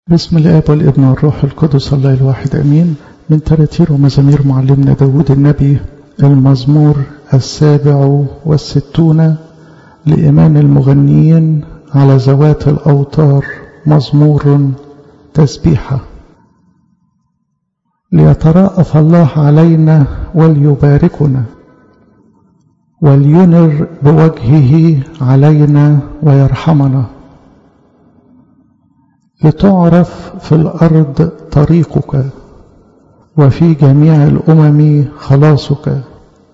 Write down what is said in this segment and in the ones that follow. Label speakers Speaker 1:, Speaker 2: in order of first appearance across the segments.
Speaker 1: بسم الآب والابن والروح القدس الله الواحد أمين من تراتير ومزامير معلمنا داود النبي المزمور السابع والستون لإمام المغنيين على ذوات الأوتار مزمور تسبيحة ليتراءف الله علينا وليباركنا ولينر بوجهه علينا ويرحمنا لتعرف في الأرض طريقك وفي جميع الأمم خلاصك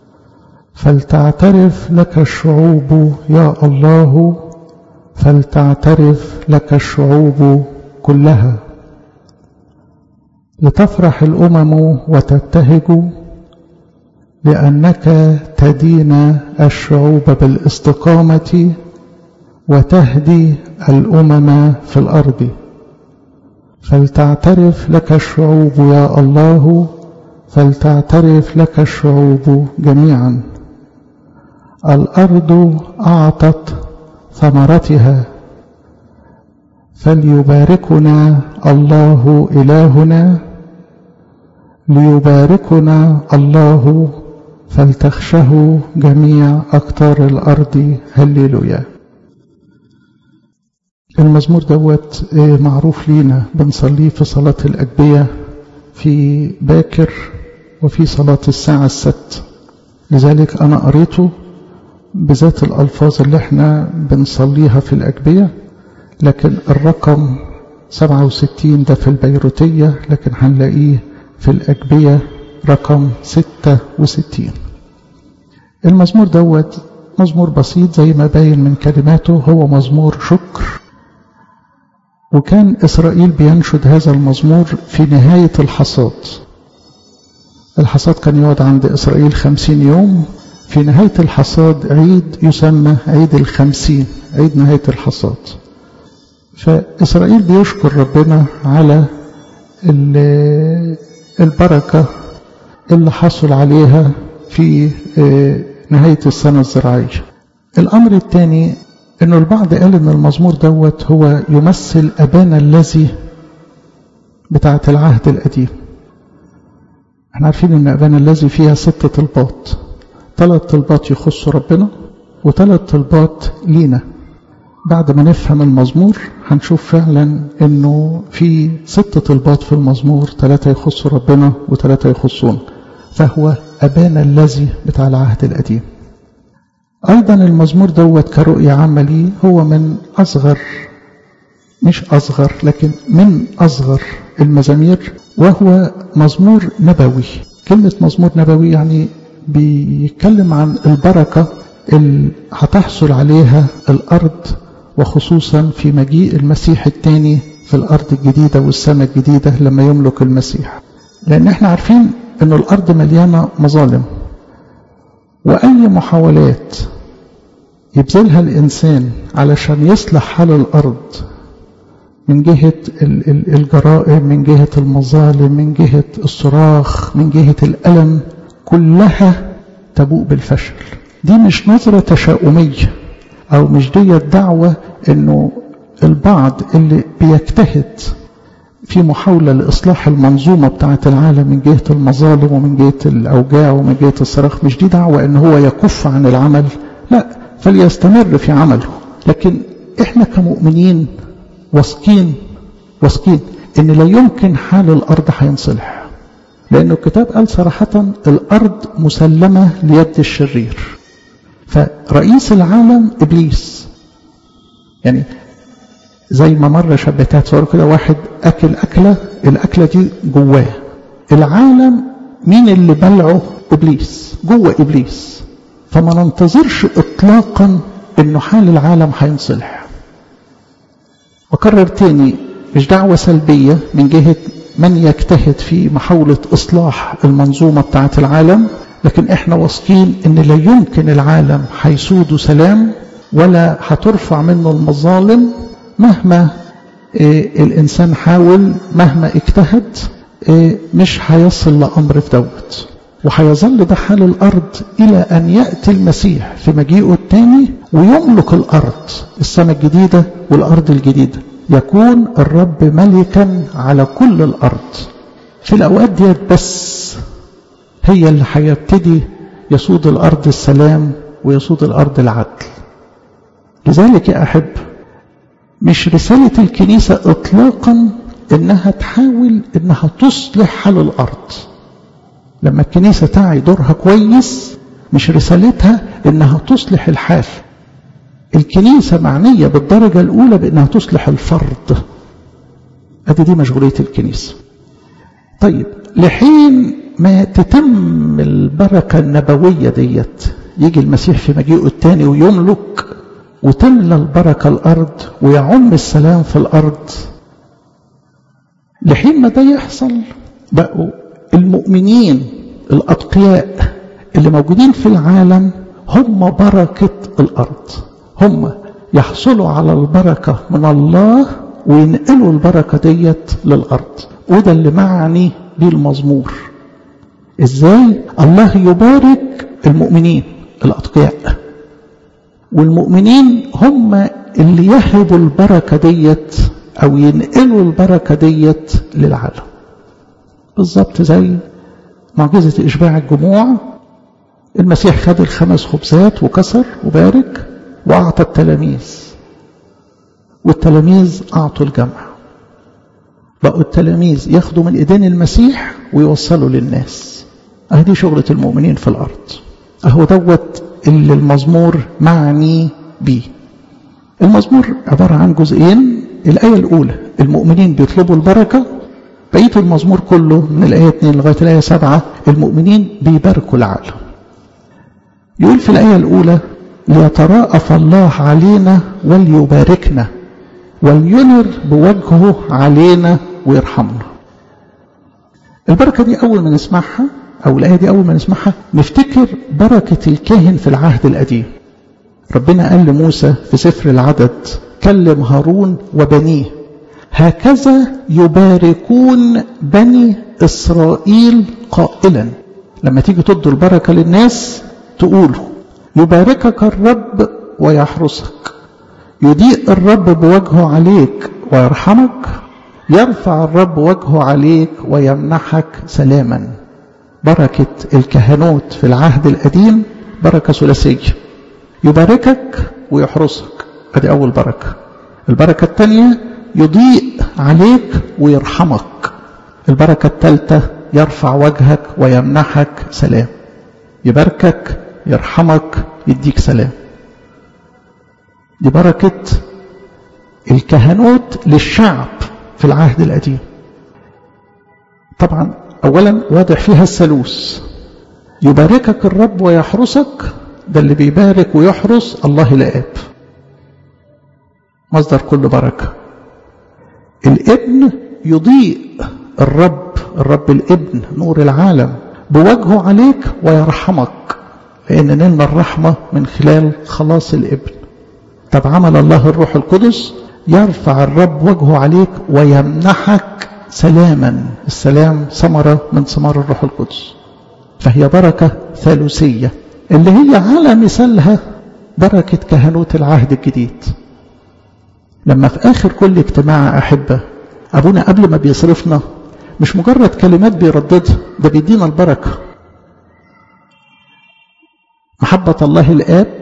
Speaker 1: فلتعترف لك الشعوب يا الله فلتعترف لك الشعوب كلها لتفرح الأمم وتبتهج لأنك تدين الشعوب بالاستقامة وتهدي الأمم في الأرض فلتعترف لك الشعوب يا الله فلتعترف لك الشعوب جميعا الأرض أعطت ثمرتها فليباركنا الله إلهنا ليباركنا الله فلتخشه جميع أقطار الأرض هللويا المزمور دوت معروف لينا بنصليه في صلاة الأجبية في باكر وفي صلاة الساعة الست لذلك أنا قريته بذات الألفاظ اللي احنا بنصليها في الأجبية لكن الرقم 67 ده في البيروتية لكن هنلاقيه في الأجبية رقم 66 المزمور دوت مزمور بسيط زي ما باين من كلماته هو مزمور شكر وكان إسرائيل بينشد هذا المزمور في نهاية الحصاد الحصاد كان يقعد عند إسرائيل خمسين يوم في نهاية الحصاد عيد يسمى عيد الخمسين عيد نهاية الحصاد فإسرائيل بيشكر ربنا على البركة اللي حصل عليها في نهاية السنة الزراعية الأمر الثاني انه البعض قال ان المزمور دوت هو يمثل ابانا الذي بتاعه العهد القديم احنا عارفين ان ابانا الذي فيها ست طلبات ثلاث طلبات يخصوا ربنا وثلاث طلبات لينا بعد ما نفهم المزمور هنشوف فعلا انه في ست طلبات في المزمور ثلاثة يخصوا ربنا وثلاثة يخصون فهو ابانا الذي بتاع العهد القديم أيضا المزمور دوت كرؤية عملي هو من أصغر مش أصغر لكن من أصغر المزامير وهو مزمور نبوي كلمة مزمور نبوي يعني بيتكلم عن البركة اللي هتحصل عليها الأرض وخصوصا في مجيء المسيح الثاني في الأرض الجديدة والسماء الجديدة لما يملك المسيح لأن احنا عارفين أن الأرض مليانة مظالم وأي محاولات يبذلها الإنسان علشان يصلح حال الأرض من جهة الجرائم من جهة المظالم من جهة الصراخ من جهة الألم كلها تبوء بالفشل دي مش نظرة تشاؤمية أو مش دي الدعوة إنه البعض اللي بيجتهد في محاولة لإصلاح المنظومة بتاعة العالم من جهة المظالم ومن جهة الأوجاع ومن جهة الصراخ مش دي دعوة إن هو يكف عن العمل لا فليستمر في عمله لكن إحنا كمؤمنين واثقين واثقين إن لا يمكن حال الأرض هينصلح لأن الكتاب قال صراحة الأرض مسلمة ليد الشرير فرئيس العالم إبليس يعني زي ما مرة شبهتها تصوروا كده واحد أكل أكلة الأكلة دي جواه العالم مين اللي بلعه إبليس جوه إبليس فما ننتظرش إطلاقا إنه حال العالم هينصلح وكرر تاني مش دعوة سلبية من جهة من يجتهد في محاولة إصلاح المنظومة بتاعة العالم لكن احنا واثقين ان لا يمكن العالم هيسود سلام ولا هترفع منه المظالم مهما إيه الإنسان حاول مهما اجتهد إيه مش هيصل لأمر في دوت وهيظل ده حال الأرض إلى أن يأتي المسيح في مجيئه الثاني ويملك الأرض السماء الجديدة والأرض الجديدة يكون الرب ملكا على كل الأرض في الأوقات ديت بس هي اللي هيبتدي يسود الأرض السلام ويسود الأرض العدل لذلك يا أحب مش رسالة الكنيسة إطلاقا إنها تحاول إنها تصلح حال الأرض لما الكنيسة تعي دورها كويس مش رسالتها إنها تصلح الحال الكنيسة معنية بالدرجة الأولى بإنها تصلح الفرد أدي دي مشغولية الكنيسة طيب لحين ما تتم البركة النبوية ديت يجي المسيح في مجيئه الثاني ويملك وتملى البركة الأرض ويعم السلام في الأرض لحين ما ده يحصل بقوا المؤمنين الأتقياء اللي موجودين في العالم هم بركة الأرض هم يحصلوا على البركة من الله وينقلوا البركة ديت للأرض وده اللي معني بيه المزمور ازاي الله يبارك المؤمنين الأتقياء والمؤمنين هم اللي يهبوا البركة ديت أو ينقلوا البركة ديت للعالم بالظبط زي معجزة إشباع الجموع المسيح خد الخمس خبزات وكسر وبارك وأعطى التلاميذ والتلاميذ أعطوا الجمع بقوا التلاميذ ياخدوا من إيدين المسيح ويوصلوا للناس أهدي شغلة المؤمنين في الأرض أهو دوت اللي المزمور معني بيه المزمور عبارة عن جزئين الآية الأولى المؤمنين بيطلبوا البركة بقية المزمور كله من الآية 2 لغاية الآية 7 المؤمنين بيباركوا العالم يقول في الآية الأولى ليتراءف الله علينا وليباركنا ولينر بوجهه علينا ويرحمنا البركة دي أول ما نسمعها أو الآية دي أول ما نسمعها نفتكر بركة الكاهن في العهد القديم ربنا قال لموسى في سفر العدد كلم هارون وبنيه هكذا يباركون بني إسرائيل قائلا لما تيجي تدوا البركة للناس تقولوا يباركك الرب ويحرسك يضيء الرب بوجهه عليك ويرحمك يرفع الرب وجهه عليك ويمنحك سلاما بركة الكهنوت في العهد القديم بركة ثلاثية يباركك ويحرسك ادي أول بركة البركة الثانية يضيء عليك ويرحمك البركة الثالثة يرفع وجهك ويمنحك سلام يباركك يرحمك يديك سلام دي بركة الكهنوت للشعب في العهد القديم طبعا أولا واضح فيها الثالوث يباركك الرب ويحرسك ده اللي بيبارك ويحرس الله الآب مصدر كل بركة الابن يضيء الرب الرب الابن نور العالم بوجهه عليك ويرحمك لأن نلنا الرحمة من خلال خلاص الابن طب عمل الله الروح القدس يرفع الرب وجهه عليك ويمنحك سلاما السلام ثمرة من ثمار الروح القدس فهي بركة ثالوثية اللي هي على مثالها بركة كهنوت العهد الجديد لما في آخر كل اجتماع أحبة أبونا قبل ما بيصرفنا مش مجرد كلمات بيرددها ده بيدينا البركة محبة الله الآب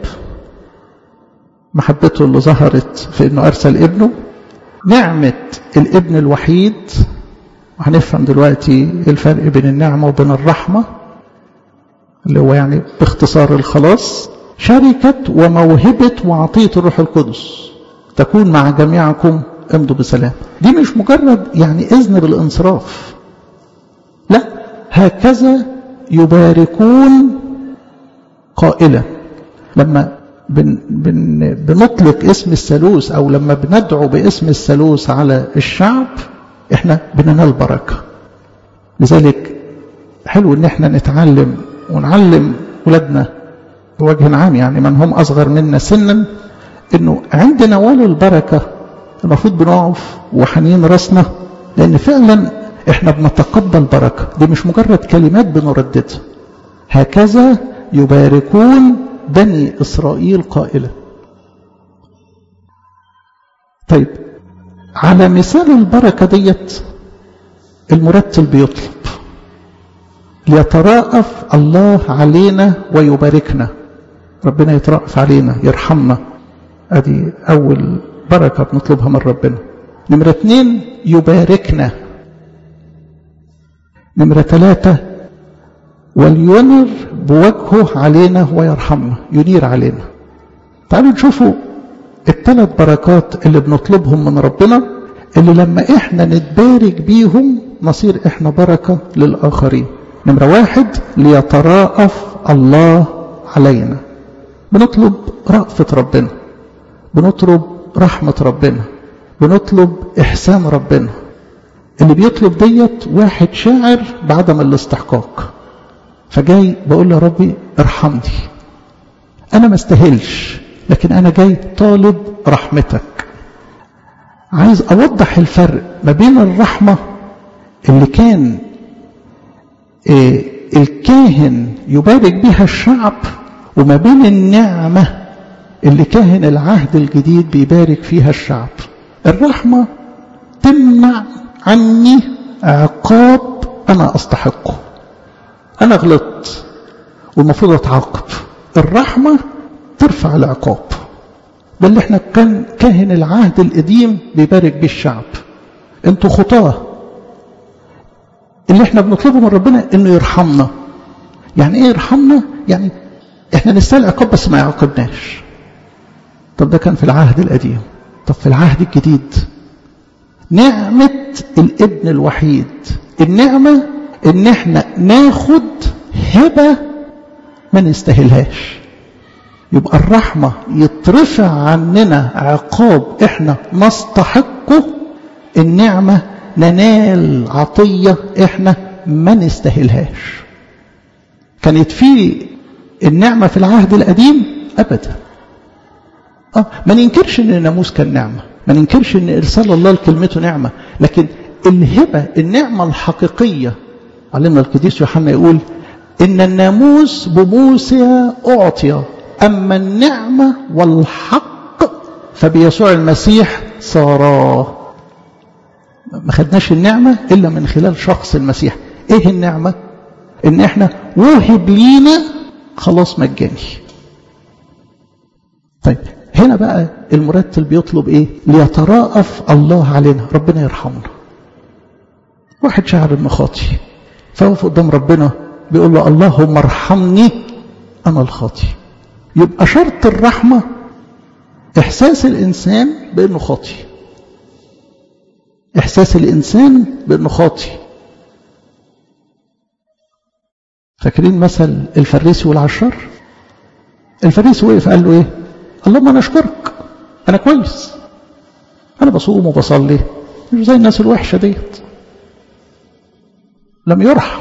Speaker 1: محبته اللي ظهرت في انه ارسل ابنه نعمة الابن الوحيد وهنفهم دلوقتي الفرق بين النعمة وبين الرحمة اللي هو يعني باختصار الخلاص شركة وموهبة وعطية الروح القدس تكون مع جميعكم امضوا بسلام دي مش مجرد يعني إذن بالانصراف لا هكذا يباركون قائلا لما بن بن بنطلق اسم الثالوث او لما بندعو باسم الثالوث على الشعب احنا بننال بركه لذلك حلو ان احنا نتعلم ونعلم ولادنا بوجه عام يعني من هم اصغر منا سنا انه عند نوال البركه المفروض بنقف وحنين راسنا لان فعلا احنا بنتقبل بركه دي مش مجرد كلمات بنرددها هكذا يباركون بني إسرائيل قائلا طيب على مثال البركة ديت المرتل بيطلب ليتراءف الله علينا ويباركنا ربنا يترأف علينا يرحمنا ادي اول بركة بنطلبها من ربنا نمرة اتنين يباركنا نمرة ثلاثة ولينر بوجهه علينا ويرحمنا ينير علينا تعالوا نشوفوا الثلاث بركات اللي بنطلبهم من ربنا اللي لما احنا نتبارك بيهم نصير احنا بركة للآخرين نمرة واحد ليتراءف الله علينا بنطلب رأفة ربنا بنطلب رحمة ربنا بنطلب إحسان ربنا اللي بيطلب ديت واحد شاعر بعدم الاستحقاق فجاي بقول له ربي ارحمني أنا ما استاهلش لكن أنا جاي طالب رحمتك عايز أوضح الفرق ما بين الرحمة اللي كان إيه الكاهن يبارك بها الشعب وما بين النعمة اللي كاهن العهد الجديد بيبارك فيها الشعب الرحمة تمنع عني عقاب أنا أستحقه أنا غلطت والمفروض أتعاقب الرحمة ترفع العقاب ده اللي احنا كان كاهن العهد القديم بيبارك بيه الشعب انتوا خطاه اللي احنا بنطلبه من ربنا انه يرحمنا يعني ايه يرحمنا يعني احنا نستاهل عقاب بس ما يعاقبناش طب ده كان في العهد القديم طب في العهد الجديد نعمة الابن الوحيد النعمة ان احنا ناخد هبة ما نستاهلهاش يبقى الرحمة يترفع عننا عقاب احنا نستحقه النعمة ننال عطية احنا ما نستاهلهاش كانت في النعمة في العهد القديم أبدا آه ما ننكرش ان الناموس كان نعمة ما ننكرش ان ارسال الله لكلمته نعمة لكن الهبة النعمة الحقيقية علمنا القديس يوحنا يقول ان الناموس بموسى اعطي اما النعمة والحق فبيسوع المسيح صارا ما خدناش النعمة الا من خلال شخص المسيح ايه النعمة ان احنا وهب لينا خلاص مجاني طيب هنا بقى المرتل بيطلب ايه ليتراءف الله علينا ربنا يرحمنا واحد شعر انه خاطي فوقف قدام ربنا بيقول له اللهم ارحمني انا الخاطي يبقى شرط الرحمة احساس الانسان بانه خاطي احساس الانسان بانه خاطي فاكرين مثل الفريسي والعشار الفريسي وقف قال له ايه اللهم انا اشكرك انا كويس انا بصوم وبصلي مش زي الناس الوحشه ديت لم يرحم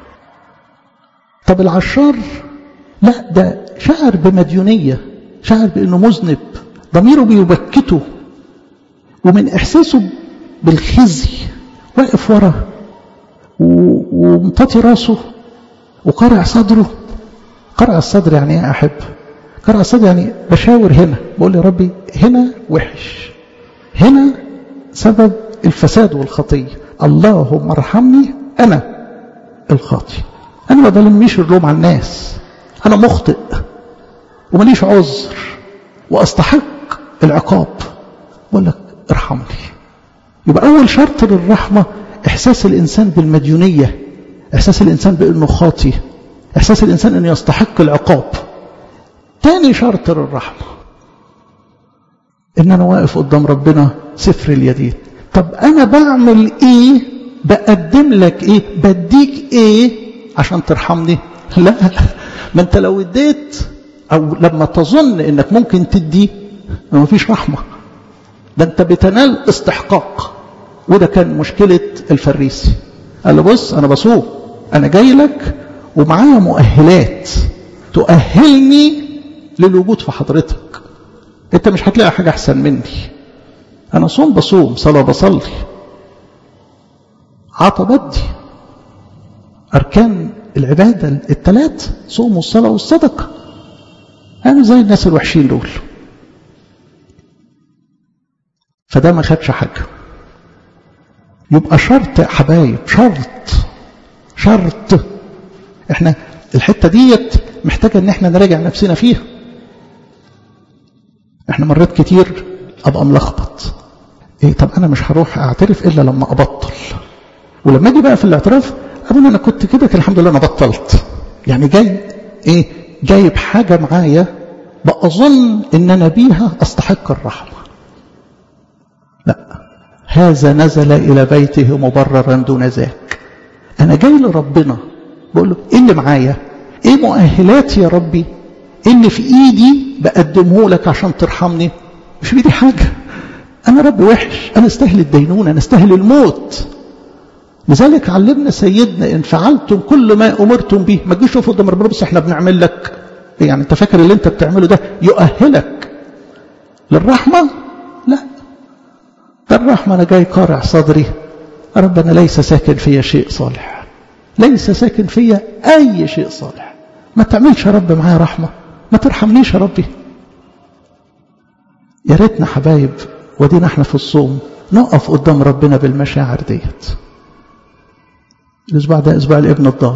Speaker 1: طب العشار لا ده شعر بمديونيه شعر بانه مذنب ضميره بيبكته ومن احساسه بالخزي واقف ورا ومطاطي راسه وقرع صدره قرع الصدر يعني ايه احب قرع الصدر يعني بشاور هنا بقول يا ربي هنا وحش هنا سبب الفساد والخطيه اللهم ارحمني انا الخاطي انا ما بلميش اللوم على الناس انا مخطئ ومليش عذر واستحق العقاب بقول لك ارحمني يبقى اول شرط للرحمه احساس الانسان بالمديونيه احساس الانسان بانه خاطي احساس الانسان انه يستحق العقاب تاني شرط للرحمه ان انا واقف قدام ربنا سفر اليدين طب انا بعمل ايه بقدم لك ايه بديك ايه عشان ترحمني لا ما انت لو اديت او لما تظن انك ممكن تدي ما فيش رحمه ده انت بتنال استحقاق وده كان مشكله الفريسي قال له بص انا بصوم انا جاي لك ومعايا مؤهلات تؤهلني للوجود في حضرتك انت مش هتلاقي حاجه احسن مني انا صوم بصوم صلاه بصلي عطى بدي اركان العباده الثلاث صوم والصلاه والصدقه انا زي الناس الوحشين دول فده ما خدش حاجه يبقى شرط يا حبايب شرط شرط احنا الحته ديت محتاجه ان احنا نراجع نفسنا فيها احنا مرات كتير ابقى ملخبط ايه طب انا مش هروح اعترف الا لما ابطل ولما اجي بقى في الاعتراف اقول انا كنت كده كان الحمد لله انا بطلت يعني جاي ايه جايب حاجه معايا بأظن ان انا بيها استحق الرحمه لا هذا نزل الى بيته مبررا دون ذاك انا جاي لربنا بقول له ايه اللي معايا ايه مؤهلاتي يا ربي ايه اللي في ايدي بقدمه لك عشان ترحمني مش في ايدي حاجه انا رب وحش انا استاهل الدينونه انا استاهل الموت لذلك علمنا سيدنا ان فعلتم كل ما امرتم به ما تجيش تقف قدام ربنا بص احنا بنعمل لك يعني انت فاكر اللي انت بتعمله ده يؤهلك للرحمه لا ده الرحمه انا جاي قارع صدري ربنا ليس ساكن فيا شيء صالح ليس ساكن فيا اي شيء صالح ما تعملش يا رب معايا رحمه ما ترحمنيش يا ربي يا ريتنا حبايب ودينا احنا في الصوم نقف قدام ربنا بالمشاعر ديت الاسبوع ده اسبوع الابن الضال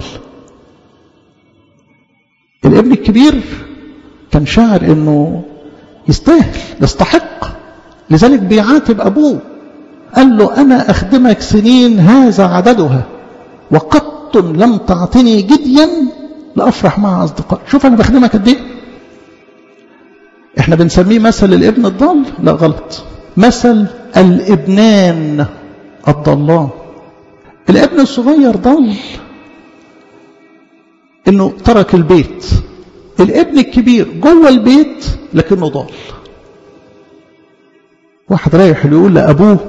Speaker 1: الابن الكبير كان شاعر انه يستاهل يستحق لذلك بيعاتب ابوه قال له انا اخدمك سنين هذا عددها وقط لم تعطني جديا لافرح مع اصدقائي شوف انا بخدمك قد ايه احنا بنسميه مثل الابن الضال لا غلط مثل الابنان الضالان الابن الصغير ضل انه ترك البيت الابن الكبير جوه البيت لكنه ضال واحد رايح يقول لابوه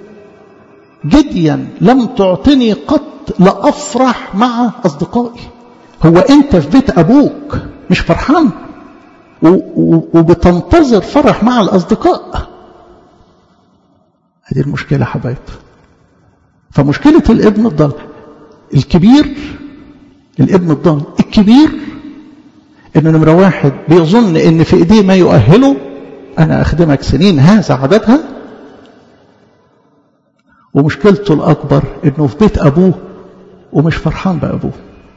Speaker 1: جديا لم تعطني قط لافرح مع اصدقائي هو انت في بيت ابوك مش فرحان وبتنتظر فرح مع الاصدقاء هذه المشكله حبايب فمشكله الابن الضال الكبير الابن الضال الكبير انه نمره واحد بيظن ان في ايديه ما يؤهله انا اخدمك سنين هذا عددها ومشكلته الاكبر انه في بيت ابوه ومش فرحان بابوه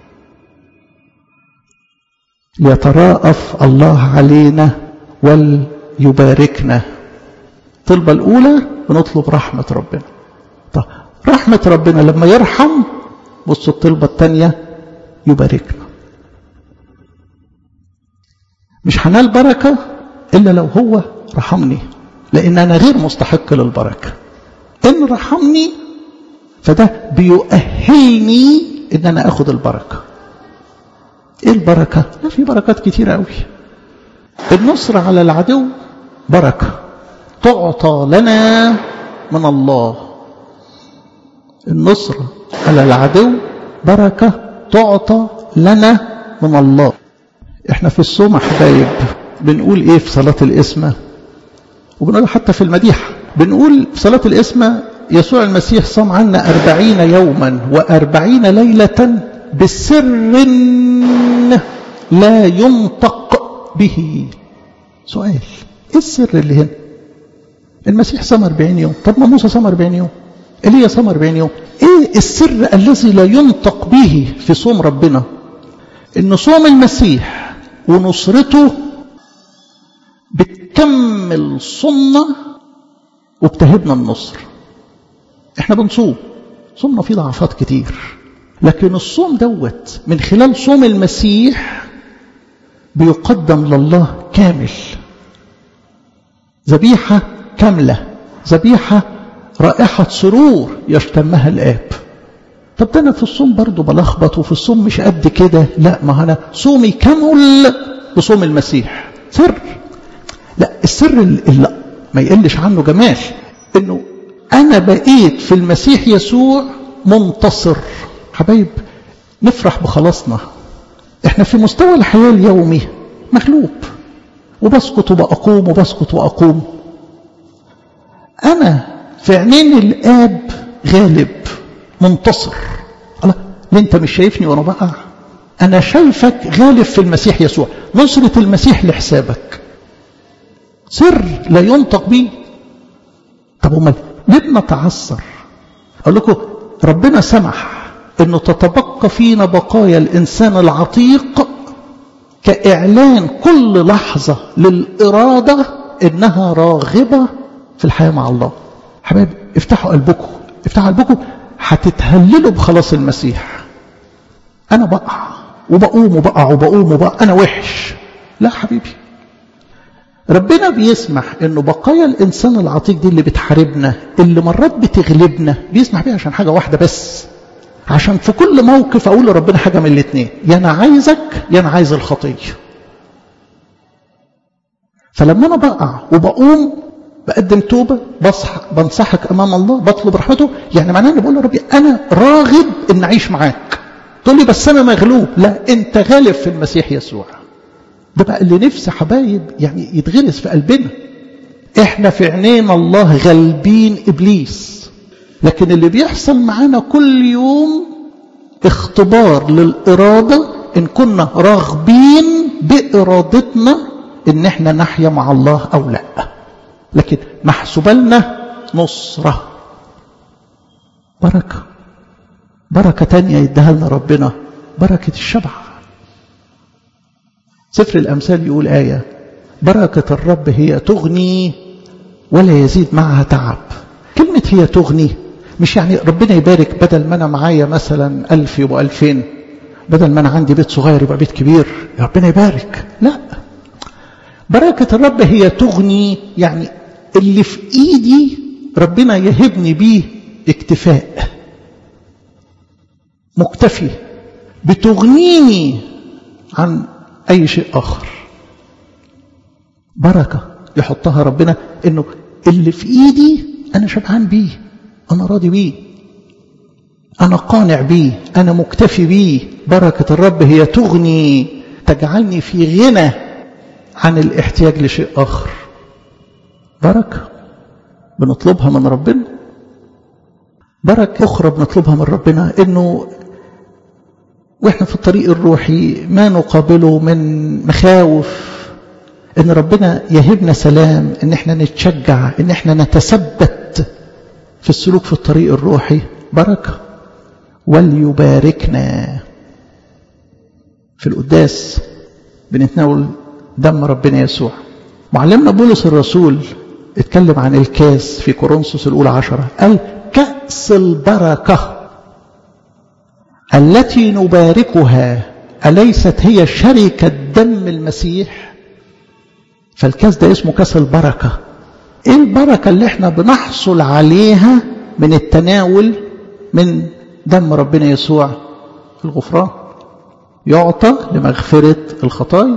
Speaker 1: ليتراءف الله علينا وليباركنا الطلبة الأولى بنطلب رحمة ربنا طب رحمة ربنا لما يرحم بصوا الطلبة الثانية يباركنا مش هنال بركة إلا لو هو رحمني لأن أنا غير مستحق للبركة إن رحمني فده بيؤهلني إن أنا أخذ البركة إيه البركة؟ لا في بركات كتيرة أوي النصر على العدو بركة تعطى لنا من الله النصر على العدو بركة تعطى لنا من الله احنا في الصوم حبايب بنقول ايه في صلاة الاسمة وبنقول حتى في المديحة بنقول في صلاة الاسمة يسوع المسيح صام عنا أربعين يوما وأربعين ليلة بسر لا ينطق به سؤال ايه السر اللي هنا المسيح صام 40 يوم طب ما موسى صام 40 يوم ايليا صام 40 يوم ايه السر الذي لا ينطق به في صوم ربنا ان صوم المسيح ونصرته بتكمل صومنا وبتهبنا النصر احنا بنصوم صومنا فيه ضعفات كتير لكن الصوم دوت من خلال صوم المسيح بيقدم لله كامل ذبيحة كاملة ذبيحة رائحة سرور يشتمها الآب طب ده أنا في الصوم برضه بلخبط وفي الصوم مش قد كده لا ما أنا صومي كمل بصوم المسيح سر لا السر اللي ما يقلش عنه جمال انه انا بقيت في المسيح يسوع منتصر حبايب نفرح بخلاصنا احنا في مستوى الحياة اليومي مغلوب وبسقط وبقوم وبسقط وأقوم أنا في عينين الآب غالب منتصر الله ليه أنت مش شايفني وأنا بقع أنا شايفك غالب في المسيح يسوع نصرة المسيح لحسابك سر لا ينطق به طب امال ليه بنتعثر أقول لكم ربنا سمح أنه تتبقى فينا بقايا الإنسان العتيق كإعلان كل لحظة للإرادة إنها راغبة في الحياة مع الله حبايب افتحوا قلبكم افتحوا قلبكم هتتهللوا بخلاص المسيح أنا بقع وبقوم وبقع وبقوم وبقع أنا وحش لا حبيبي ربنا بيسمح انه بقايا الانسان العتيق دي اللي بتحاربنا اللي مرات بتغلبنا بيسمح بيها عشان حاجه واحده بس عشان في كل موقف اقول لربنا حاجه من الاثنين يا انا عايزك يا انا عايز الخطيه فلما انا بقع وبقوم بقدم توبه بصح بنصحك امام الله بطلب رحمته يعني معناه اني بقول لربي انا راغب ان اعيش معاك تقول لي بس انا مغلوب لا انت غالب في المسيح يسوع ده بقى اللي نفسي حبايب يعني يتغرس في قلبنا احنا في عينين الله غالبين ابليس لكن اللي بيحصل معانا كل يوم اختبار للاراده ان كنا راغبين بارادتنا ان احنا نحيا مع الله او لا لكن محسوب لنا نصره بركه بركه تانية يديها لنا ربنا بركه الشبع سفر الأمثال يقول آية بركة الرب هي تغني ولا يزيد معها تعب كلمة هي تغني مش يعني ربنا يبارك بدل ما أنا معايا مثلا ألف يبقى ألفين بدل ما أنا عندي بيت صغير يبقى بيت كبير يا ربنا يبارك لا بركة الرب هي تغني يعني اللي في إيدي ربنا يهبني بيه اكتفاء مكتفي بتغنيني عن أي شيء آخر بركة يحطها ربنا إنه اللي في إيدي أنا شبعان بيه أنا راضي بيه أنا قانع بيه أنا مكتفي بيه بركة الرب هي تغني تجعلني في غنى عن الاحتياج لشيء آخر بركة بنطلبها من ربنا بركة أخرى بنطلبها من ربنا إنه واحنا في الطريق الروحي ما نقابله من مخاوف ان ربنا يهبنا سلام ان احنا نتشجع ان احنا نتثبت في السلوك في الطريق الروحي بركه وليباركنا في القداس بنتناول دم ربنا يسوع معلمنا بولس الرسول اتكلم عن الكاس في كورنثوس الاولى عشرة قال كأس البركه التي نباركها أليست هي شركة دم المسيح فالكاس ده اسمه كاس البركة ايه البركة اللي احنا بنحصل عليها من التناول من دم ربنا يسوع الغفران يعطى لمغفرة الخطايا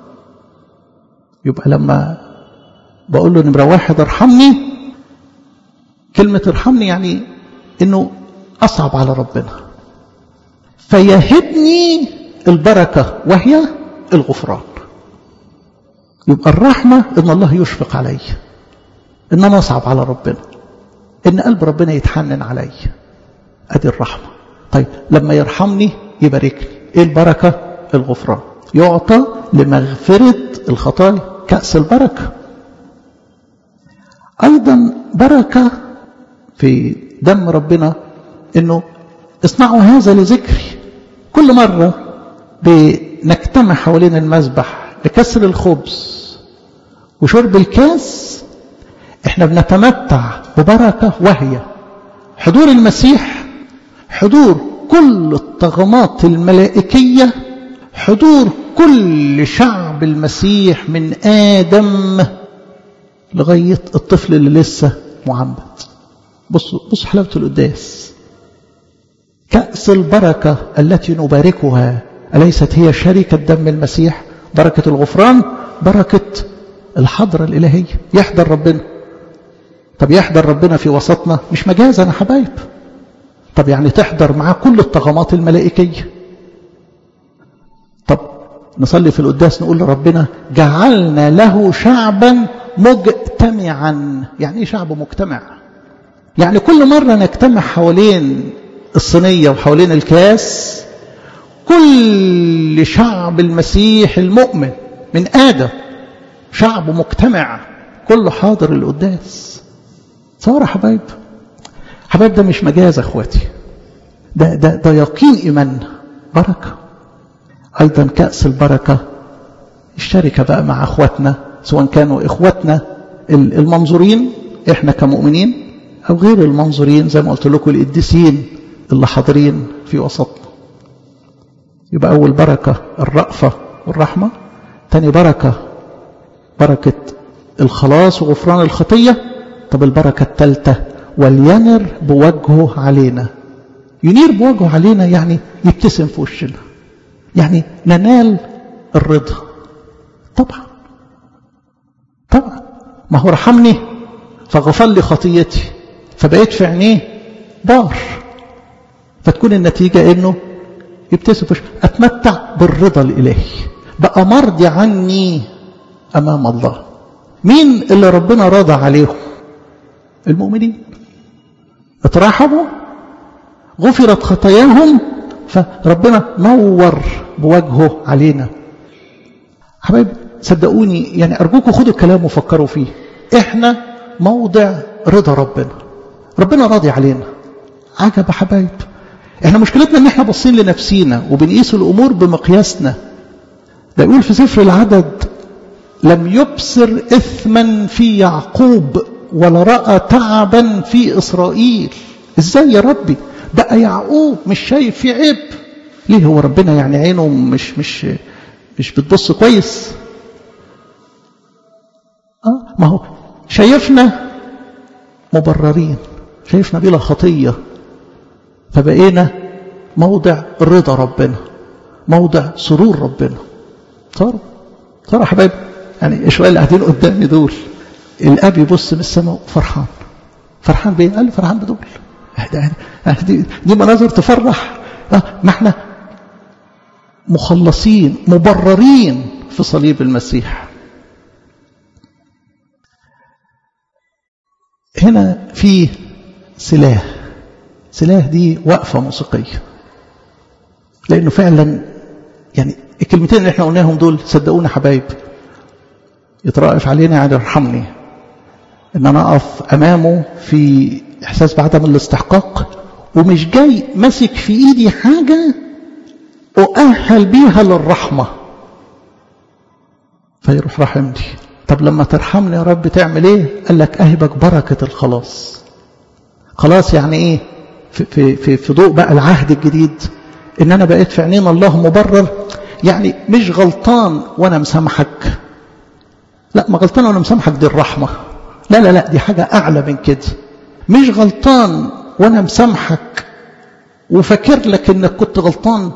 Speaker 1: يبقى لما بقول له نمرة واحد ارحمني كلمة ارحمني يعني انه اصعب على ربنا فيهبني البركة وهي الغفران يبقى الرحمة ان الله يشفق علي ان انا اصعب على ربنا ان قلب ربنا يتحنن علي ادي الرحمة طيب لما يرحمني يباركني ايه البركة الغفران يعطى لمغفرة الخطايا كأس البركة ايضا بركة في دم ربنا انه اصنعوا هذا لذكري كل مرة بنجتمع حوالين المذبح لكسر الخبز وشرب الكاس احنا بنتمتع ببركة وهي حضور المسيح حضور كل الطغمات الملائكية حضور كل شعب المسيح من آدم لغاية الطفل اللي لسه معمد بصوا بصوا حلاوة القداس كأس البركة التي نباركها أليست هي شركة دم المسيح بركة الغفران بركة الحضرة الإلهية يحضر ربنا طب يحضر ربنا في وسطنا مش مجازا يا حبايب طب يعني تحضر معاه كل الطغمات الملائكية طب نصلي في القداس نقول لربنا جعلنا له شعبا مجتمعا يعني ايه شعب مجتمع يعني كل مرة نجتمع حوالين الصينية وحوالين الكاس كل شعب المسيح المؤمن من آدم شعب مجتمع كله حاضر القداس صار حبايب حبايب ده مش مجاز اخواتي ده ده ده يقين ايماننا بركه ايضا كاس البركه الشركه بقى مع اخواتنا سواء كانوا اخواتنا المنظورين احنا كمؤمنين او غير المنظورين زي ما قلت لكم القديسين اللي حاضرين في وسطنا يبقى اول بركه الرأفه والرحمه تاني بركه بركه الخلاص وغفران الخطيه طب البركه الثالثه ولينر بوجهه علينا ينير بوجهه علينا يعني يبتسم في وشنا يعني ننال الرضا طبعا طبعا ما هو رحمني فغفر لي خطيتي فبقيت في عينيه بار فتكون النتيجة انه يبتسم في اتمتع بالرضا الالهي بقى مرضي عني امام الله مين اللي ربنا راضى عليهم المؤمنين اترحموا غفرت خطاياهم فربنا نور بوجهه علينا حبايب صدقوني يعني أرجوكم خدوا الكلام وفكروا فيه إحنا موضع رضا ربنا ربنا راضي علينا عجب يا حبايب إحنا مشكلتنا إن إحنا باصين لنفسينا وبنقيس الأمور بمقياسنا ده يقول في سفر العدد لم يبصر إثما في يعقوب ولا رأى تعبا في إسرائيل إزاي يا ربي بقى يعقوب مش شايف فيه عيب ليه هو ربنا يعني عينه مش مش مش بتبص كويس اه ما هو شايفنا مبررين شايفنا بلا خطيه فبقينا موضع رضا ربنا موضع سرور ربنا صاروا صاروا يا حبايبي يعني الشويه اللي قاعدين قدامي دول الاب يبص من السماء فرحان فرحان بايه؟ قال لي فرحان بدول دي, دي مناظر تفرح آه ما احنا مخلصين مبررين في صليب المسيح هنا في سلاح سلاح دي وقفة موسيقية لأنه فعلا يعني الكلمتين اللي احنا قلناهم دول صدقونا حبايب يترأف علينا يعني يرحمني ان انا اقف امامه في احساس بعدم الاستحقاق ومش جاي ماسك في ايدي حاجة اؤهل بيها للرحمة فيروح رحمني طب لما ترحمني يا رب تعمل ايه قال لك اهبك بركة الخلاص خلاص يعني ايه في, في, في, في ضوء بقى العهد الجديد ان انا بقيت في عينين الله مبرر يعني مش غلطان وانا مسامحك لا ما غلطان وانا مسامحك دي الرحمة لا لا لا دي حاجة اعلى من كده مش غلطان وانا مسامحك وفاكر لك انك كنت غلطان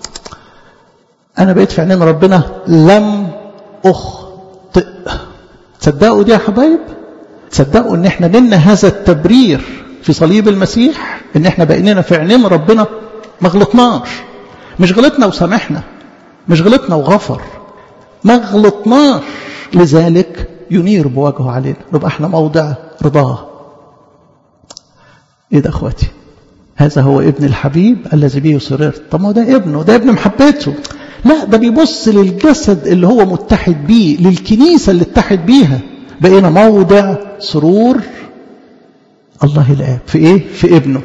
Speaker 1: انا بقيت في عينين ربنا لم اخطئ تصدقوا دي يا حبايب تصدقوا ان احنا نلنا هذا التبرير في صليب المسيح ان احنا بقينا في عينين ربنا ما غلطناش مش غلطنا وسامحنا مش غلطنا وغفر ما غلطناش لذلك ينير بوجهه علينا نبقى احنا موضع رضاه ايه ده اخواتي هذا هو ابن الحبيب الذي به سررت طب ما هو ده ابنه ده ابن محبته لا ده بيبص للجسد اللي هو متحد بيه للكنيسة اللي اتحد بيها بقينا موضع سرور الله الآب في ايه في ابنه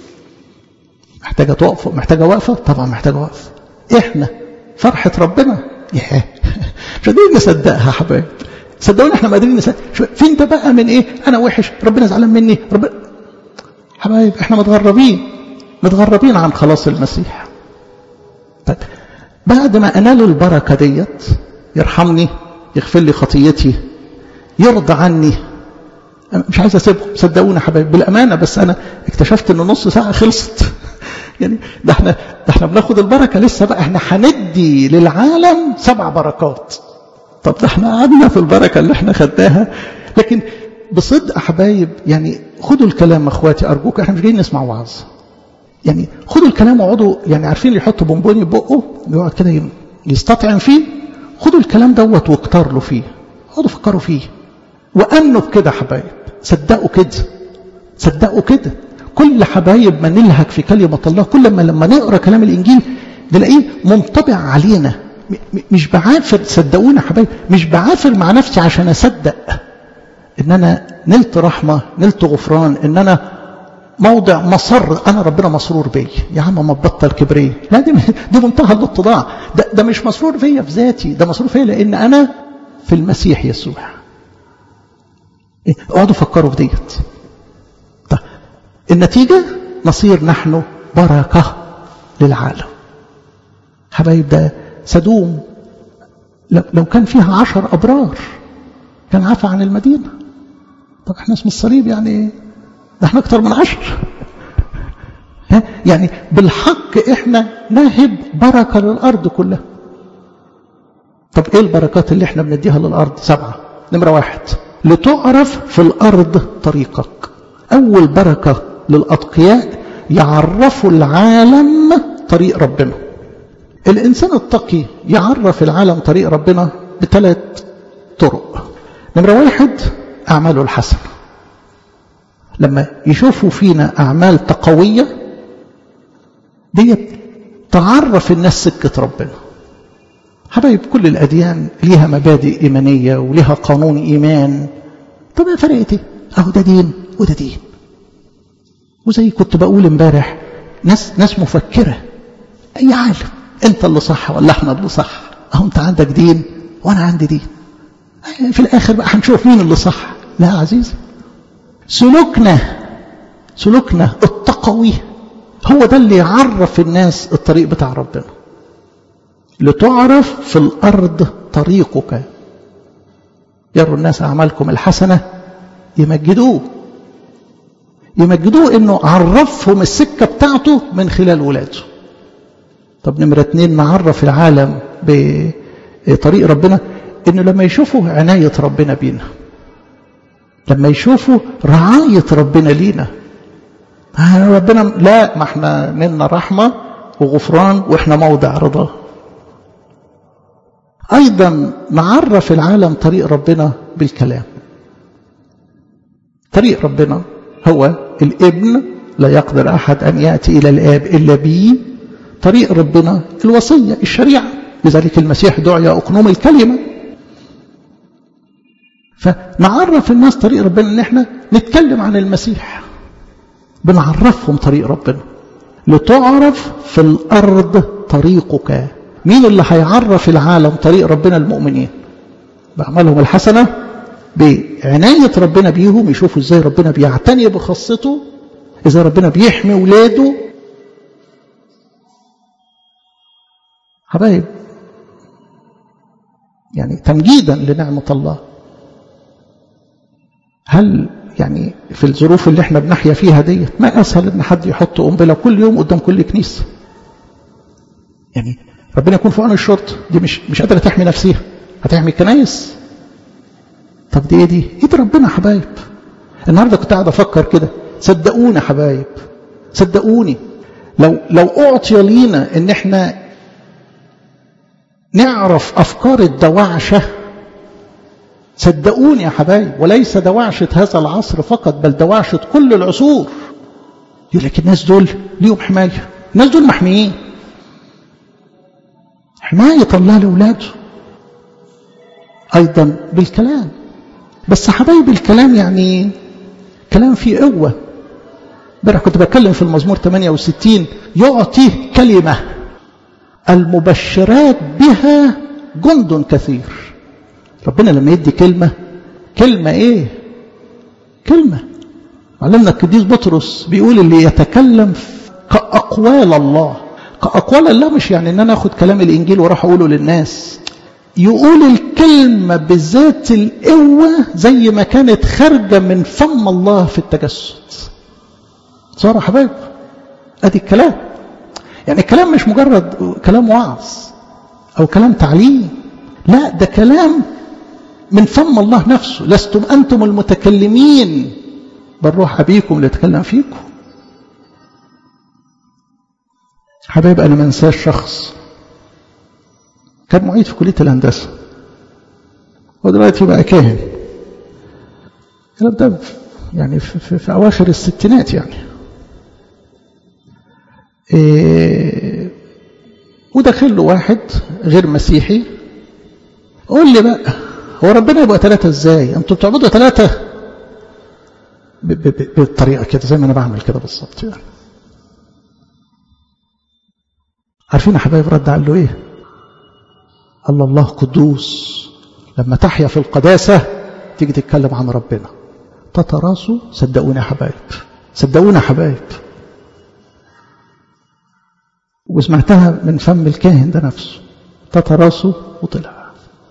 Speaker 1: محتاجة توقف محتاجة وقفة طبعا محتاجة وقفة احنا فرحة ربنا ياه مش قادرين نصدقها يا حبايب صدقوني احنا ما قادرين نصدق فين ده بقى من ايه انا وحش ربنا زعلان مني ربنا حبايب احنا متغربين متغربين عن خلاص المسيح طيب بعد ما انال البركه ديت يرحمني يغفر لي خطيتي يرضى عني مش عايز اسيبهم صدقوني يا حبايب بالامانه بس انا اكتشفت ان نص ساعه خلصت يعني ده احنا ده احنا بناخد البركه لسه بقى احنا هندي للعالم سبع بركات طب ده احنا قعدنا في البركه اللي احنا خدناها لكن بصدق حبايب يعني خدوا الكلام اخواتي ارجوك احنا مش جايين نسمع وعظ يعني خدوا الكلام واقعدوا يعني عارفين اللي يحط بونبوني بقه يقعد كده يستطعم فيه خدوا الكلام دوت واكتر له فيه اقعدوا فكروا فيه وامنوا بكده حبايب صدقوا كده صدقوا كده كل حبايب ما نلهك في كلمة الله كل ما لما نقرأ كلام الإنجيل نلاقيه منطبع علينا مش بعافر صدقونا حبايب مش بعافر مع نفسي عشان أصدق إن أنا نلت رحمة نلت غفران إن أنا موضع مصر انا ربنا مسرور بيا يا عم ما تبطل كبريه لا دي دي منتهى الاتضاع ده, ده مش مسرور فيا في ذاتي ده مسرور فيا لان انا في المسيح يسوع اقعدوا فكروا في ديت طيب النتيجه نصير نحن بركه للعالم حبايب ده سدوم لو كان فيها عشر ابرار كان عفى عن المدينه طب احنا اسم الصليب يعني ده احنا اكتر من عشر ها يعني بالحق احنا نهب بركه للارض كلها طب ايه البركات اللي احنا بنديها للارض سبعه نمره واحد لتعرف في الارض طريقك اول بركه للاتقياء يعرفوا العالم طريق ربنا الانسان التقي يعرف العالم طريق ربنا بثلاث طرق نمره واحد اعماله الحسنه لما يشوفوا فينا أعمال تقوية ديت تعرف الناس سكة ربنا حبايب كل الأديان ليها مبادئ إيمانية وليها قانون إيمان طب يا فرقت ايه؟ أهو ده دين وده دين وزي كنت بقول امبارح ناس ناس مفكرة أي عالم أنت اللي صح ولا احنا اللي صح أهو أنت عندك دين وأنا عندي دين في الآخر بقى هنشوف مين اللي صح لا يا عزيزي سلوكنا سلوكنا التقوي هو ده اللي يعرف الناس الطريق بتاع ربنا لتعرف في الأرض طريقك يروا الناس أعمالكم الحسنة يمجدوه يمجدوه انه عرفهم السكة بتاعته من خلال ولاده طب نمرة اتنين نعرف العالم بطريق ربنا انه لما يشوفوا عناية ربنا بينا لما يشوفوا رعاية ربنا لينا ربنا لا ما احنا منا رحمة وغفران واحنا موضع رضا ايضا نعرف العالم طريق ربنا بالكلام طريق ربنا هو الابن لا يقدر احد ان ياتي الى الاب الا به طريق ربنا الوصيه الشريعه لذلك المسيح دعي اقنوم الكلمه فنعرف الناس طريق ربنا ان احنا نتكلم عن المسيح بنعرفهم طريق ربنا لتعرف في الارض طريقك مين اللي هيعرف العالم طريق ربنا المؤمنين باعمالهم الحسنه بعنايه ربنا بيهم يشوفوا ازاي ربنا بيعتني بخاصته ازاي ربنا بيحمي ولاده حبايب يعني تمجيدا لنعمه الله هل يعني في الظروف اللي احنا بنحيا فيها ديت ما اسهل ان حد يحط قنبله كل يوم قدام كل كنيسه يعني ربنا يكون في عون الشرطه دي مش مش قادره تحمي نفسها هتحمي الكنايس طب دي ايه دي ايد ربنا يا حبايب النهارده كنت قاعد افكر كده صدقوني يا حبايب صدقوني لو لو اعطي لينا ان احنا نعرف افكار الدواعشه صدقوني يا حبايب وليس دواعشة هذا العصر فقط بل دواعشة كل العصور يقول لك الناس دول ليهم حماية الناس دول محميين حماية الله لأولاده أيضا بالكلام بس حبايب الكلام يعني كلام فيه قوة امبارح كنت بتكلم في المزمور 68 يعطي كلمة المبشرات بها جند كثير ربنا لما يدي كلمة كلمة ايه كلمة علمنا القديس بطرس بيقول اللي يتكلم كأقوال الله كأقوال الله مش يعني ان انا اخد كلام الانجيل واروح اقوله للناس يقول الكلمة بذات القوة زي ما كانت خارجة من فم الله في التجسد صار حبايب ادي الكلام يعني الكلام مش مجرد كلام وعظ او كلام تعليم لا ده كلام من فم الله نفسه لستم أنتم المتكلمين بل روح أبيكم اللي يتكلم فيكم حبايب أنا ما انساش شخص كان معيد في كلية الهندسة ودلوقتي بقى كاهن الكلام ده يعني في, في, في أواخر الستينات يعني إيه ودخل له واحد غير مسيحي قول لي بقى هو ربنا يبقى ثلاثة ازاي انتوا بتعبدوا ثلاثة بالطريقة كده زي ما أنا بعمل كده بالظبط يعني عارفين يا حبايب رد قال له إيه الله الله قدوس لما تحيا في القداسة تيجي تتكلم عن ربنا تتراسوا صدقوني يا حبايب صدقوني يا حبايب وسمعتها من فم الكاهن ده نفسه تتراسوا وطلع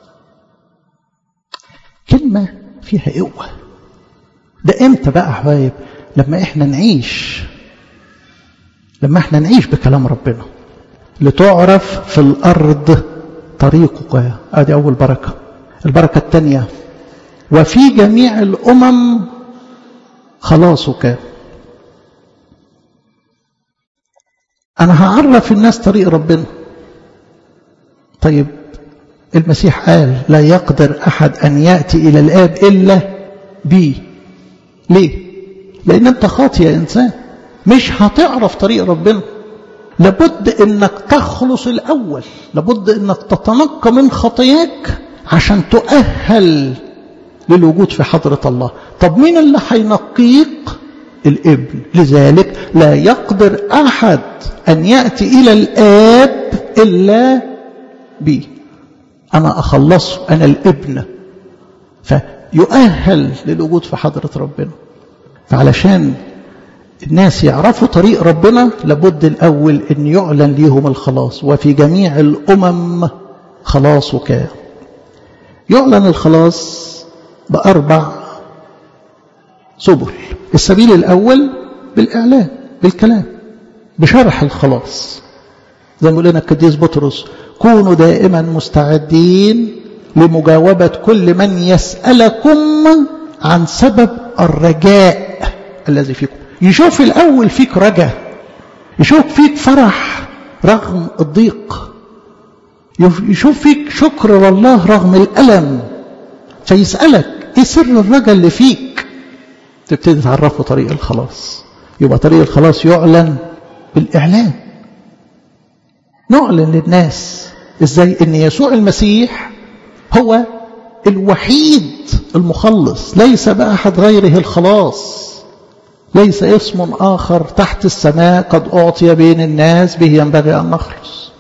Speaker 1: كلمة فيها قوة ده امتى بقى يا حبايب لما احنا نعيش لما احنا نعيش بكلام ربنا لتعرف في الأرض طريقك ادي أول بركة البركة الثانية وفي جميع الأمم خلاصك أنا هعرف الناس طريق ربنا طيب المسيح قال لا يقدر أحد أن يأتي إلى الآب إلا بي ليه؟ لأن أنت خاطي يا إنسان مش هتعرف طريق ربنا لابد أنك تخلص الأول لابد أنك تتنقى من خطاياك عشان تؤهل للوجود في حضرة الله طب مين اللي هينقيك الابن لذلك لا يقدر أحد أن يأتي إلى الآب إلا بي أنا أخلصه أنا الابن فيؤهل للوجود في حضرة ربنا فعلشان الناس يعرفوا طريق ربنا لابد الأول أن يعلن ليهم الخلاص وفي جميع الأمم خلاصك يعلن الخلاص بأربع سبل السبيل الأول بالإعلان بالكلام بشرح الخلاص زي ما قلنا القديس بطرس كونوا دائما مستعدين لمجاوبة كل من يسألكم عن سبب الرجاء الذي فيكم يشوف الأول فيك رجاء يشوف فيك فرح رغم الضيق يشوف فيك شكر لله رغم الألم فيسألك ايه سر الرجاء اللي فيك تبتدي تعرفه طريق الخلاص يبقى طريق الخلاص يعلن بالإعلان نعلن للناس ازاي ان يسوع المسيح هو الوحيد المخلص ليس بأحد غيره الخلاص ليس اسم آخر تحت السماء قد أعطي بين الناس به ينبغي أن نخلص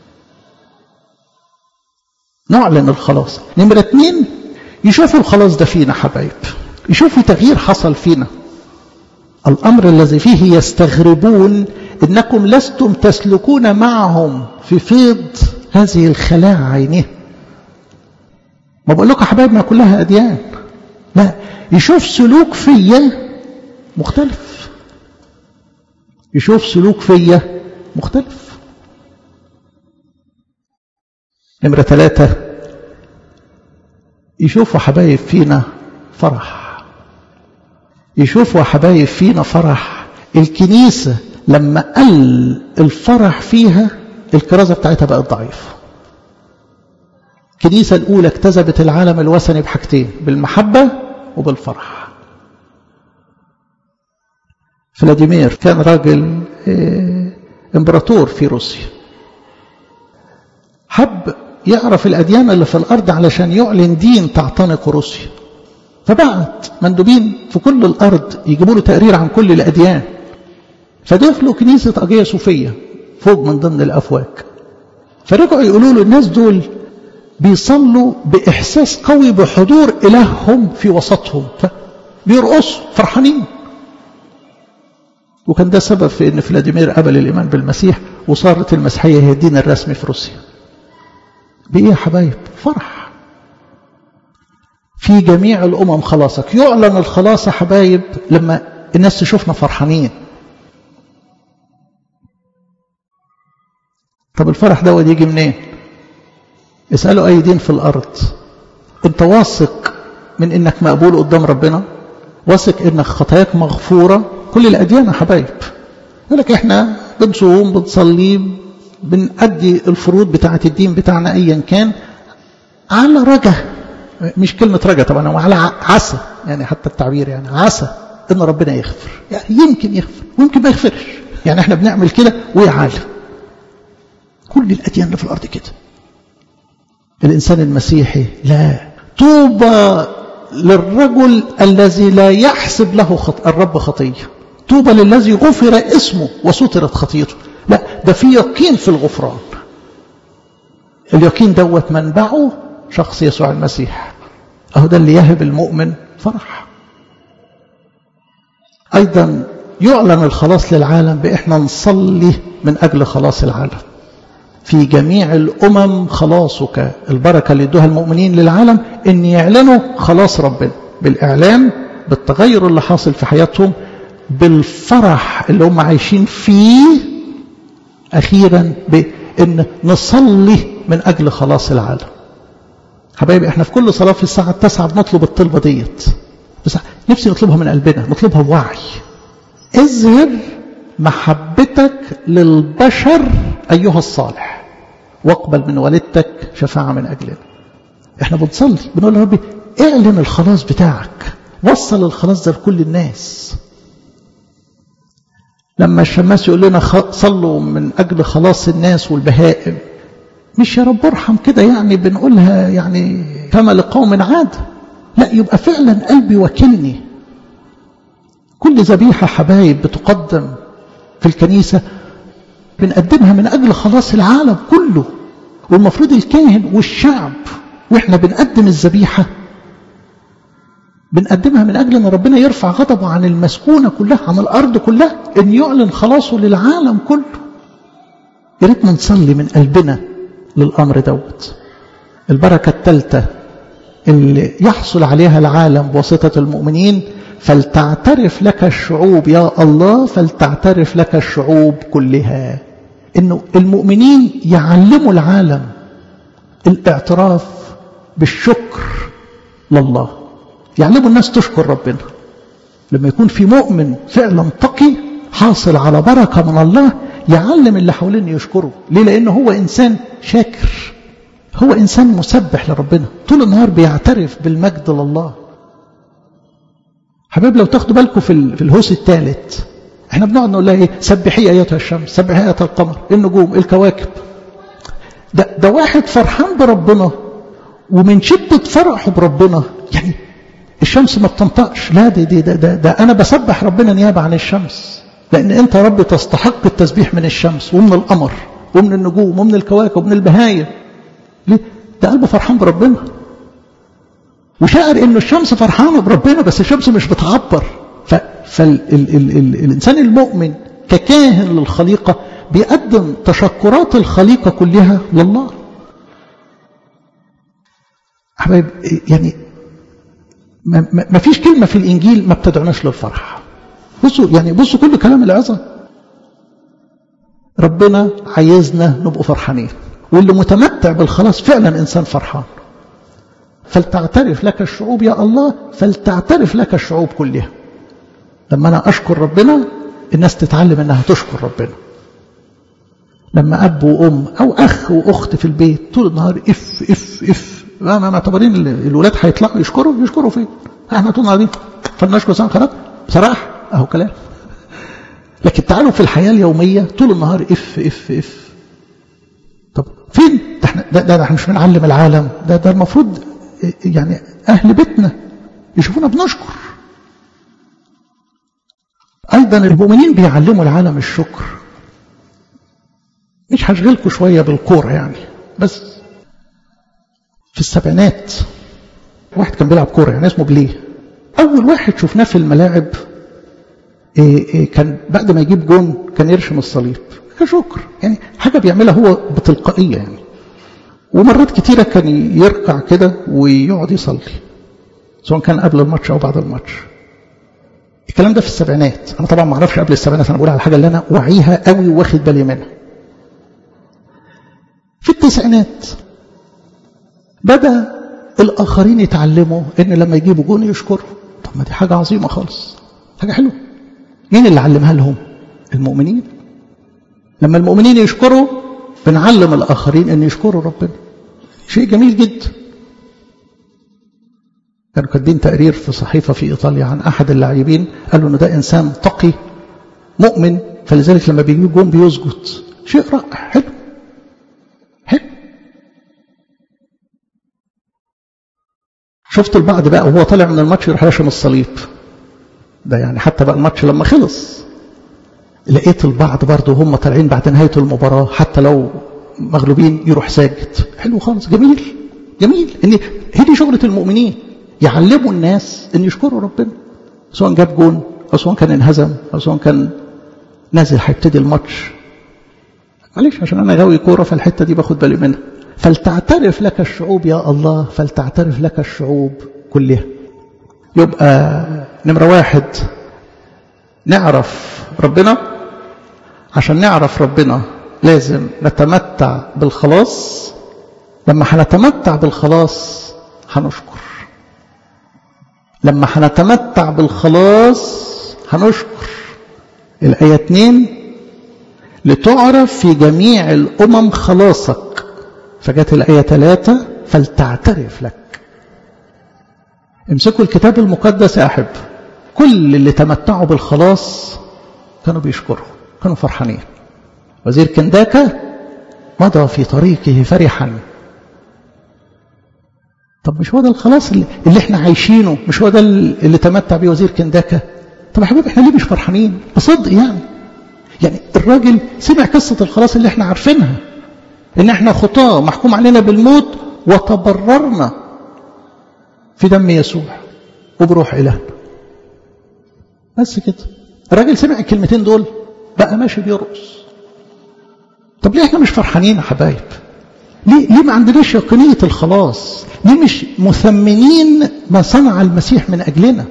Speaker 1: نعلن الخلاص نمرة اتنين يشوفوا الخلاص ده فينا حبايب يشوفوا تغيير حصل فينا الأمر الذي فيه يستغربون إنكم لستم تسلكون معهم في فيض هذه الخلاعة عينيه ما بقول لكم حبايبنا كلها أديان لا يشوف سلوك فيا مختلف يشوف سلوك فيا مختلف نمرة ثلاثة يشوفوا حبايب فينا فرح يشوفوا حبايب فينا فرح الكنيسة لما قل الفرح فيها الكرازة بتاعتها بقت ضعيفة الكنيسة الأولى اكتسبت العالم الوثني بحاجتين بالمحبة وبالفرح فلاديمير كان راجل امبراطور في روسيا حب يعرف الأديان اللي في الأرض علشان يعلن دين تعتنق روسيا فبعت مندوبين في كل الأرض يجيبوا له تقرير عن كل الأديان فدخلوا كنيسة أجية صوفية فوق من ضمن الأفواج فرجعوا يقولوا له الناس دول بيصلوا بإحساس قوي بحضور إلههم في وسطهم بيرقصوا فرحانين وكان ده سبب في ان فلاديمير قبل الايمان بالمسيح وصارت المسيحيه هي الدين الرسمي في روسيا بايه يا حبايب فرح في جميع الامم خلاصك يعلن الخلاص يا حبايب لما الناس تشوفنا فرحانين طب الفرح ده يجي منين اسالوا اي دين في الارض انت واثق من انك مقبول قدام ربنا واثق انك خطاياك مغفوره كل الاديان يا حبايب يقول لك احنا بنصوم بنصلي بنأدي الفروض بتاعه الدين بتاعنا ايا كان على رجا مش كلمه رجا طبعا هو على عسى يعني حتى التعبير يعني عسى ان ربنا يغفر يعني يمكن يغفر ويمكن ما يغفرش يعني احنا بنعمل كده ويعالى كل الاديان اللي في الارض كده الانسان المسيحي لا طوبى للرجل الذي لا يحسب له خط... الرب خطية طوبى للذي غفر اسمه وسترت خطيته لا ده في يقين في الغفران اليقين دوت منبعه شخص يسوع المسيح اهو ده اللي يهب المؤمن فرح ايضا يعلن الخلاص للعالم بإحنا نصلي من أجل خلاص العالم في جميع الأمم خلاصك البركة اللي ادوها المؤمنين للعالم إن يعلنوا خلاص ربنا بالإعلان بالتغير اللي حاصل في حياتهم بالفرح اللي هم عايشين فيه أخيرا بإن نصلي من أجل خلاص العالم حبايبي احنا في كل صلاة في الساعة التاسعة بنطلب الطلبة ديت بس نفسي نطلبها من قلبنا نطلبها بوعي اظهر محبتك للبشر أيها الصالح واقبل من والدتك شفاعة من أجلنا احنا بنصلي بنقول يا ربي اعلن الخلاص بتاعك وصل الخلاص ده لكل الناس لما الشماس يقول لنا صلوا من أجل خلاص الناس والبهائم مش يا رب ارحم كده يعني بنقولها يعني كما لقوم عاد لا يبقى فعلا قلبي وكلني كل ذبيحة حبايب بتقدم في الكنيسة بنقدمها من أجل خلاص العالم كله والمفروض الكاهن والشعب وإحنا بنقدم الذبيحة بنقدمها من أجل أن ربنا يرفع غضبه عن المسكونة كلها عن الأرض كلها أن يعلن خلاصه للعالم كله يا ريت نصلي من قلبنا للأمر دوت البركة الثالثة اللي يحصل عليها العالم بواسطة المؤمنين فلتعترف لك الشعوب يا الله فلتعترف لك الشعوب كلها انه المؤمنين يعلموا العالم الاعتراف بالشكر لله يعلموا الناس تشكر ربنا لما يكون في مؤمن فعلا تقي حاصل على بركة من الله يعلم اللي حواليه يشكره ليه لأنه هو إنسان شاكر هو إنسان مسبح لربنا طول النهار بيعترف بالمجد لله حبايب لو تاخدوا بالكم في, في الهوس الثالث احنا بنقعد نقول لها ايه سبحي ايتها الشمس سبحي ايتها القمر النجوم الكواكب ده, ده واحد فرحان بربنا ومن شدة فرحه بربنا يعني الشمس ما بتنطقش لا دي دي ده, ده, ده انا بسبح ربنا نيابة عن الشمس لان انت يا رب تستحق التسبيح من الشمس ومن القمر ومن النجوم ومن الكواكب ومن البهايم ليه ده قلبه فرحان بربنا وشاعر انه الشمس فرحانه بربنا بس الشمس مش بتعبر فالانسان المؤمن ككاهن للخليقه بيقدم تشكرات الخليقه كلها لله حبايب يعني ما, ما فيش كلمه في الانجيل ما بتدعوناش للفرح بصوا يعني بصوا كل كلام العظه ربنا عايزنا نبقوا فرحانين واللي متمتع بالخلاص فعلا انسان فرحان فلتعترف لك الشعوب يا الله فلتعترف لك الشعوب كلها لما أنا أشكر ربنا الناس تتعلم أنها تشكر ربنا لما أب وأم أو أخ وأخت في البيت طول النهار إف إف إف ما معتبرين الولاد هيطلعوا يشكروا يشكروا فين احنا طول النهار فلنشكر سنة خلاص بصراحة أهو كلام لكن تعالوا في الحياة اليومية طول النهار إف إف إف طب فين ده احنا ده, ده احنا مش بنعلم العالم ده ده المفروض يعني أهل بيتنا يشوفونا بنشكر أيضا المؤمنين بيعلموا العالم الشكر مش هشغلكم شوية بالكورة يعني بس في السبعينات واحد كان بيلعب كورة يعني اسمه بليه أول واحد شفناه في الملاعب إيه إيه كان بعد ما يجيب جون كان يرشم الصليب كشكر يعني حاجة بيعملها هو بتلقائية يعني ومرات كتيرة كان يركع كده ويقعد يصلي سواء كان قبل الماتش أو بعد الماتش الكلام ده في السبعينات أنا طبعا ما أعرفش قبل السبعينات أنا بقول على الحاجة اللي أنا وعيها قوي واخد بالي منها في التسعينات بدأ الآخرين يتعلموا إن لما يجيبوا جون يشكروا طب ما دي حاجة عظيمة خالص حاجة حلوة مين اللي علمها لهم المؤمنين لما المؤمنين يشكروا بنعلم الآخرين أن يشكروا ربنا شيء جميل جدا كانوا كاتبين تقرير في صحيفة في إيطاليا عن أحد اللاعبين قالوا أنه ده إنسان تقي مؤمن فلذلك لما بيجيب جون بيسجد شيء رائع حلو حلو شفت البعض بقى وهو طالع من الماتش يروح راشم الصليب ده يعني حتى بقى الماتش لما خلص لقيت البعض برضه هم طالعين بعد نهاية المباراة حتى لو مغلوبين يروح ساجد حلو خالص جميل جميل ان هي دي شغلة المؤمنين يعلموا الناس ان يشكروا ربنا سواء جاب جون او سواء كان انهزم او سواء كان نازل هيبتدي الماتش معلش عشان انا غاوي كوره فالحته دي باخد بالي منها فلتعترف لك الشعوب يا الله فلتعترف لك الشعوب كلها يبقى نمره واحد نعرف ربنا عشان نعرف ربنا لازم نتمتع بالخلاص لما هنتمتع بالخلاص هنشكر لما هنتمتع بالخلاص هنشكر الآية 2 لتعرف في جميع الأمم خلاصك فجت الآية 3 فلتعترف لك امسكوا الكتاب المقدس يا أحب كل اللي تمتعوا بالخلاص كانوا بيشكروا كانوا فرحانين وزير كنداكا مضى في طريقه فرحا طب مش هو ده الخلاص اللي, اللي احنا عايشينه مش هو ده اللي تمتع بيه وزير كنداكا طب يا حبيبي احنا ليه مش فرحانين بصدق يعني يعني الراجل سمع قصة الخلاص اللي احنا عارفينها ان احنا خطاة محكوم علينا بالموت وتبررنا في دم يسوع وبروح إلهنا بس كده الراجل سمع الكلمتين دول بقى ماشي بيرقص طب ليه احنا مش فرحانين يا حبايب ليه, ليه ما عندناش يقينية الخلاص ليه مش مثمنين ما صنع المسيح من أجلنا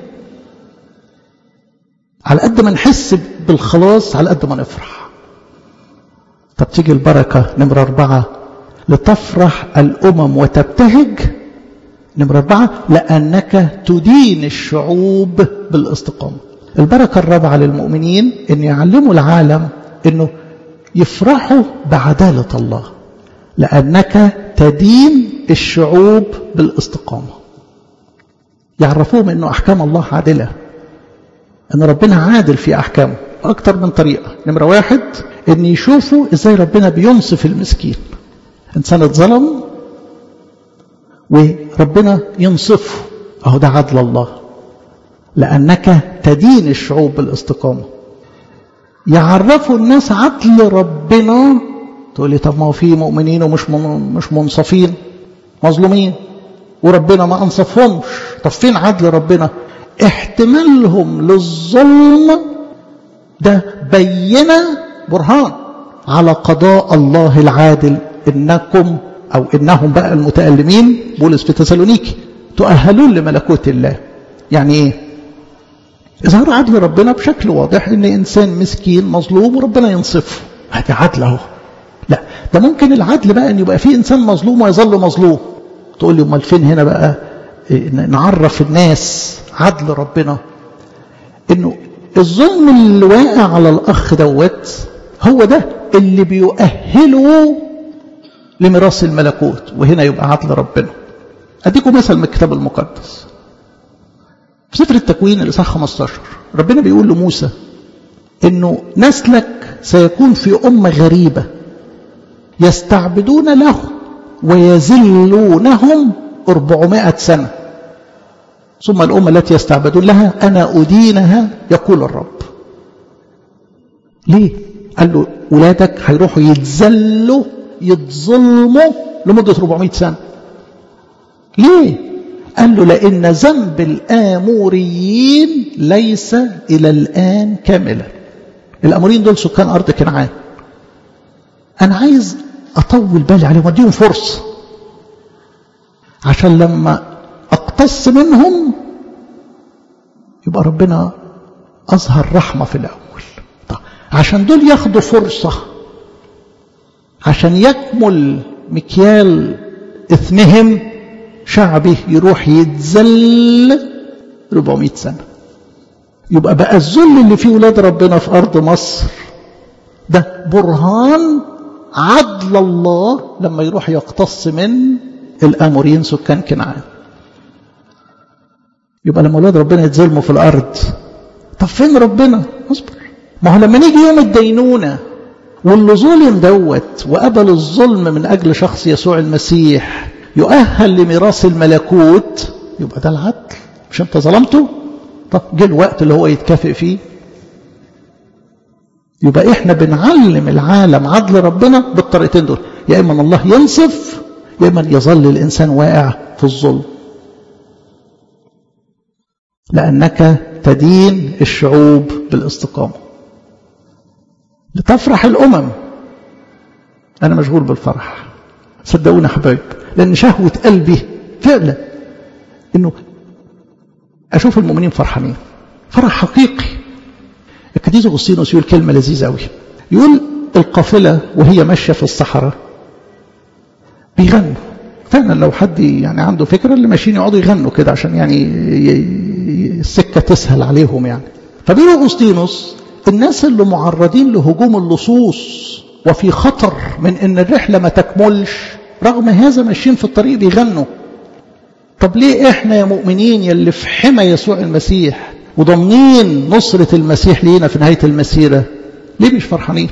Speaker 1: على قد ما نحس بالخلاص على قد ما نفرح طب تيجي البركة نمرة أربعة لتفرح الأمم وتبتهج نمرة أربعة لأنك تدين الشعوب بالاستقامة البركة الرابعة للمؤمنين أن يعلموا العالم أنه يفرحوا بعدالة الله لأنك تدين الشعوب بالاستقامة يعرفوهم أنه أحكام الله عادلة أن ربنا عادل في أحكامه أكتر من طريقة نمرة واحد أن يشوفوا إزاي ربنا بينصف المسكين إنسان اتظلم وربنا ينصفه أهو ده عدل الله لأنك تدين الشعوب بالاستقامة يعرفوا الناس عدل ربنا تقول لي طب ما هو في مؤمنين ومش مش منصفين مظلومين وربنا ما انصفهمش طب فين عدل ربنا احتمالهم للظلم ده بينة برهان على قضاء الله العادل انكم او انهم بقى المتألمين بولس في تسالونيكي تؤهلون لملكوت الله يعني ايه إظهار عدل ربنا بشكل واضح إن إنسان مسكين مظلوم وربنا ينصفه هذا عدل أهو لا ده ممكن العدل بقى أن يبقى فيه إنسان مظلوم ويظل مظلوم تقول لي أمال فين هنا بقى نعرف الناس عدل ربنا إنه الظلم اللي واقع على الأخ دوت هو ده اللي بيؤهله لميراث الملكوت وهنا يبقى عدل ربنا أديكم مثل من الكتاب المقدس في سفر التكوين الإصحاح 15 ربنا بيقول لموسى إنه نسلك سيكون في أمة غريبة يستعبدون له ويذلونهم 400 سنة ثم الأمة التي يستعبدون لها أنا أدينها يقول الرب ليه؟ قال له ولادك هيروحوا يتذلوا يتظلموا لمدة 400 سنة ليه؟ قال له لأن ذنب الآموريين ليس إلى الآن كاملا الآموريين دول سكان أرض كنعان أنا عايز أطول بالي عليهم وأديهم فرصة عشان لما أقتص منهم يبقى ربنا أظهر رحمة في الأول طيب عشان دول ياخدوا فرصة عشان يكمل مكيال إثمهم شعبه يروح يتذل 400 سنة يبقى بقى الذل اللي فيه ولاد ربنا في أرض مصر ده برهان عدل الله لما يروح يقتص من الآموريين سكان كنعان يبقى لما ولاد ربنا يتظلموا في الأرض طب فين ربنا اصبر ما هو لما نيجي يوم الدينونة واللي ظلم دوت وقبل الظلم من أجل شخص يسوع المسيح يؤهل لميراث الملكوت يبقى ده العدل مش انت ظلمته طب جه الوقت اللي هو يتكافئ فيه يبقى احنا بنعلم العالم عدل ربنا بالطريقتين دول يا اما الله ينصف يا اما يظل الانسان واقع في الظلم لانك تدين الشعوب بالاستقامه لتفرح الامم انا مشغول بالفرح صدقوني يا حبايب لان شهوه قلبي فعلا انه اشوف المؤمنين فرحانين فرح حقيقي القديس اغسطينوس يقول كلمه لذيذه قوي يقول القافله وهي ماشيه في الصحراء بيغنوا فعلا لو حد يعني عنده فكره اللي ماشيين يقعدوا يغنوا كده عشان يعني السكه تسهل عليهم يعني فبيقول اغسطينوس الناس اللي معرضين لهجوم اللصوص وفي خطر من ان الرحله ما تكملش رغم هذا ماشيين في الطريق بيغنوا طب ليه احنا يا مؤمنين يلي في حمى يسوع المسيح وضامنين نصرة المسيح لينا في نهاية المسيرة ليه مش فرحانين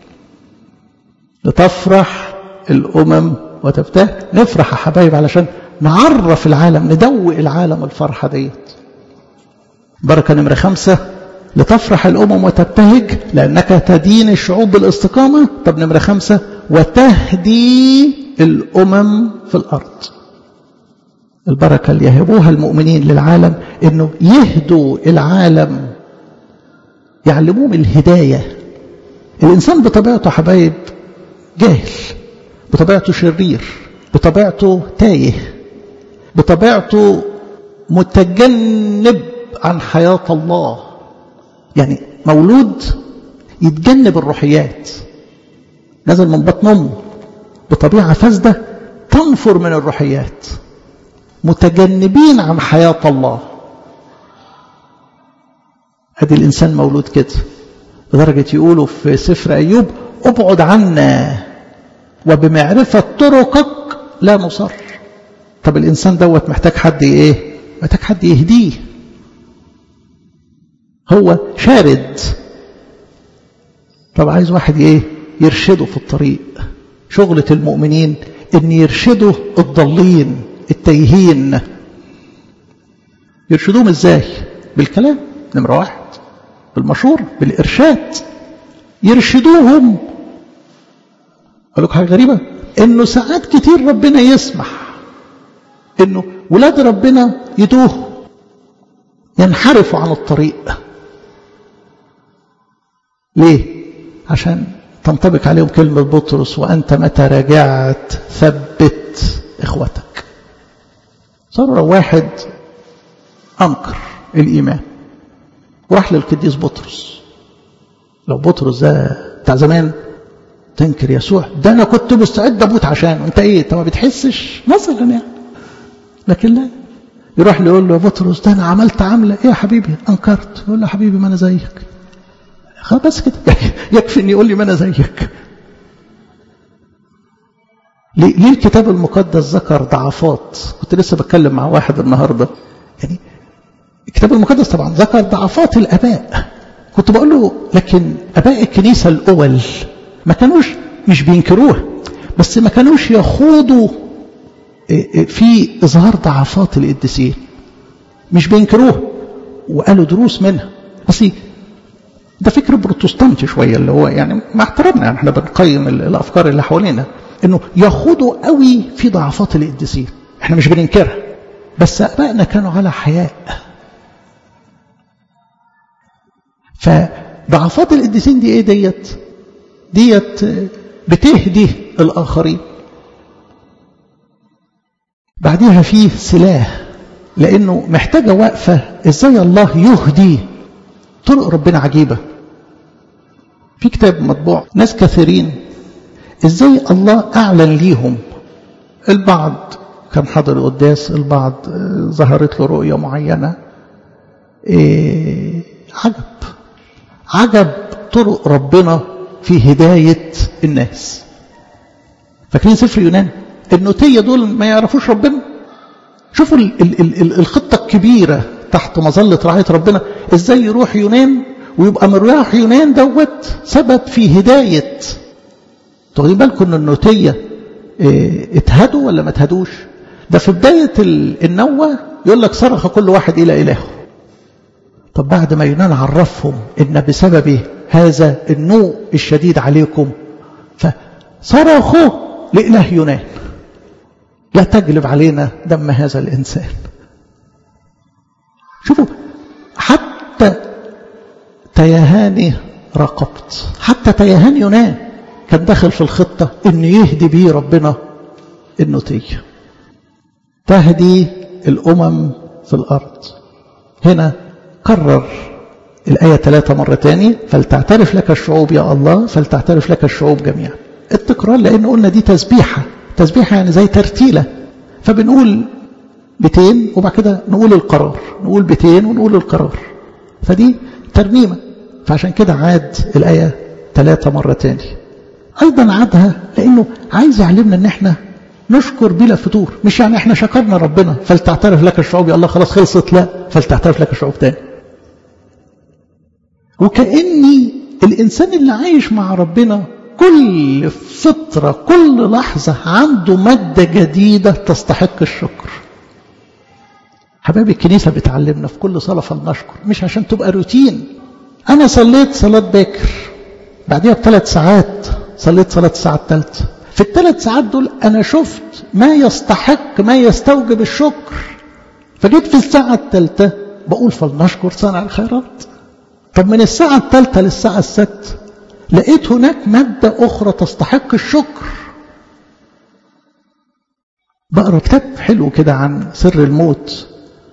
Speaker 1: لتفرح الأمم وتفتح نفرح يا حبايب علشان نعرف العالم ندوق العالم الفرحة ديت بركة نمرة خمسة لتفرح الأمم وتبتهج لأنك تدين الشعوب بالاستقامة طب نمرة خمسة وتهدي الأمم في الأرض البركة اللي يهبوها المؤمنين للعالم انه يهدوا العالم يعلموهم الهداية الإنسان بطبيعته حبايب جاهل بطبيعته شرير بطبيعته تايه بطبيعته متجنب عن حياة الله يعني مولود يتجنب الروحيات نزل من بطن أمه بطبيعة فاسدة تنفر من الروحيات متجنبين عن حياة الله ادي الإنسان مولود كده لدرجة يقولوا في سفر أيوب ابعد عنا وبمعرفة طرقك لا نصر طب الإنسان دوت محتاج حد إيه محتاج حد يهديه هو شارد طب عايز واحد إيه يرشده في الطريق شغلة المؤمنين إن يرشدوا الضالين التايهين يرشدوهم ازاي بالكلام نمرة واحد بالمشورة بالإرشاد يرشدوهم أقول لك حاجة غريبة إنه ساعات كتير ربنا يسمح إنه ولاد ربنا يتوهوا ينحرفوا عن الطريق ليه؟ عشان تنطبق عليهم كلمة بطرس وأنت متى رجعت ثبت إخوتك صار واحد أنكر الإيمان وراح للقديس بطرس لو بطرس ده بتاع زمان تنكر يسوع ده أنا كنت مستعد أموت عشانه أنت إيه أنت ما بتحسش مثلا يعني لكن لا يروح له يقول له يا بطرس ده أنا عملت عملة إيه يا حبيبي أنكرت يقول له حبيبي ما أنا زيك خلاص بس كده يكفي إن يقول لي ما أنا زيك ليه الكتاب المقدس ذكر ضعفات كنت لسه بتكلم مع واحد النهاردة يعني الكتاب المقدس طبعا ذكر ضعفات الأباء كنت بقول له لكن أباء الكنيسة الأول ما كانوش مش بينكروها بس ما كانوش يخوضوا في إظهار ضعفات القديسين مش بينكروها وقالوا دروس منها بس ده فكر بروتستانتي شوية اللي هو يعني مع احترامنا يعني احنا بنقيم الأفكار اللي حوالينا انه يخوضوا قوي في ضعفات القديسين احنا مش بننكرها بس ابائنا كانوا على حياء فضعفات القديسين دي ايه ديت ديت بتهدي الاخرين بعديها فيه سلاح لانه محتاجه وقفه ازاي الله يهدي طرق ربنا عجيبه في كتاب مطبوع ناس كثيرين ازاي الله اعلن ليهم البعض كان حاضر القداس البعض ظهرت له رؤية معينة إيه عجب عجب طرق ربنا في هداية الناس فاكرين سفر يونان النوتية دول ما يعرفوش ربنا شوفوا ال ال ال الخطة الكبيرة تحت مظلة رعاية ربنا ازاي يروح يونان ويبقى من راح يونان دوت سبب في هداية واخدين بالكم ان النوتيه اه اتهدوا ولا ما اتهدوش ده في بدايه النوه يقول لك صرخ كل واحد إلى إلهه طب بعد ما يونان عرفهم إن بسبب هذا النوء الشديد عليكم فصرخوا لإله يونان لا تجلب علينا دم هذا الإنسان شوفوا حتى تيهاني راقبت حتى تيهان يونان كان داخل في الخطة إن يهدي بيه ربنا النتيجة تهدي الأمم في الأرض هنا كرر الآية ثلاثة مرة تاني فلتعترف لك الشعوب يا الله فلتعترف لك الشعوب جميعا التكرار لأن قلنا دي تسبيحة تسبيحة يعني زي ترتيلة فبنقول بيتين وبعد كده نقول القرار نقول بيتين ونقول القرار فدي ترنيمة فعشان كده عاد الآية ثلاثة مرة تاني أيضا عادها لأنه عايز يعلمنا أن احنا نشكر بلا فتور مش يعني احنا شكرنا ربنا فلتعترف لك الشعوب يا الله خلاص خلصت لا فلتعترف لك الشعوب تاني وكأني الإنسان اللي عايش مع ربنا كل فترة كل لحظة عنده مادة جديدة تستحق الشكر حبايب الكنيسة بتعلمنا في كل صلاة فلنشكر مش عشان تبقى روتين أنا صليت صلاة باكر بعديها بثلاث ساعات صليت صلاة الساعة الثالثة في الثلاث ساعات دول أنا شفت ما يستحق ما يستوجب الشكر فجيت في الساعة الثالثة بقول فلنشكر صانع الخيرات طب من الساعة الثالثة للساعة السادسة لقيت هناك مادة أخرى تستحق الشكر بقرا كتاب حلو كده عن سر الموت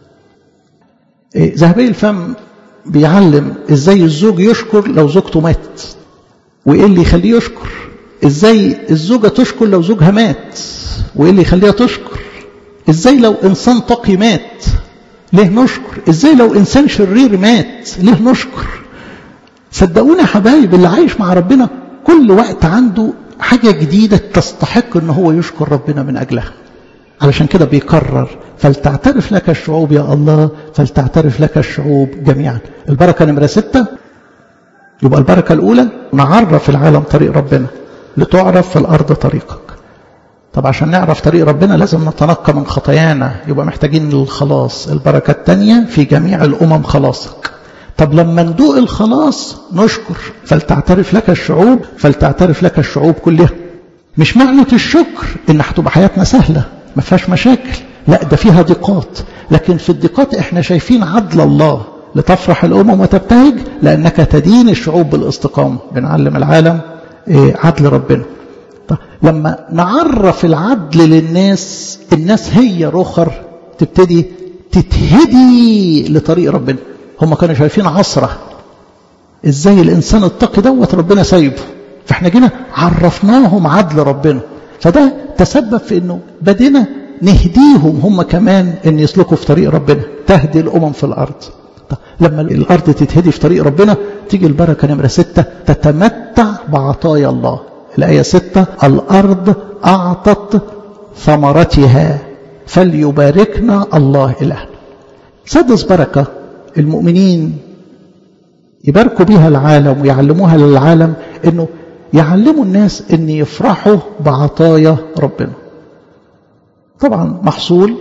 Speaker 1: ذهبي الفم بيعلم ازاي الزوج يشكر لو زوجته ماتت وايه اللي يخليه يشكر ازاي الزوجة تشكر لو زوجها مات وايه اللي يخليها تشكر ازاي لو انسان تقي مات ليه نشكر ازاي لو انسان شرير مات ليه نشكر صدقوني يا حبايب اللي عايش مع ربنا كل وقت عنده حاجة جديدة تستحق ان هو يشكر ربنا من اجلها علشان كده بيكرر فلتعترف لك الشعوب يا الله فلتعترف لك الشعوب جميعا البركة نمرة ستة يبقى البركة الأولى نعرف العالم طريق ربنا لتعرف في الأرض طريقك طب عشان نعرف طريق ربنا لازم نتنقى من خطايانا يبقى محتاجين للخلاص البركة الثانية في جميع الأمم خلاصك طب لما ندوق الخلاص نشكر فلتعترف لك الشعوب فلتعترف لك الشعوب كلها مش معنى الشكر ان هتبقى حياتنا سهله ما فيهاش مشاكل لا ده فيها ضيقات لكن في الضيقات احنا شايفين عدل الله لتفرح الامم وتبتهج لانك تدين الشعوب بالاستقامه بنعلم العالم عدل ربنا طب لما نعرف العدل للناس الناس هي رخر تبتدي تتهدي لطريق ربنا هم كانوا شايفين عصره ازاي الانسان التقي دوت ربنا سايبه فاحنا جينا عرفناهم عدل ربنا فده تسبب في انه بدينا نهديهم هم كمان ان يسلكوا في طريق ربنا تهدي الامم في الارض طب لما الارض تتهدي في طريق ربنا تيجي البركه نمره ستة تتمتع بعطايا الله الايه ستة الارض اعطت ثمرتها فليباركنا الله الهنا سادس بركه المؤمنين يباركوا بها العالم ويعلموها للعالم انه يعلموا الناس ان يفرحوا بعطايا ربنا طبعا محصول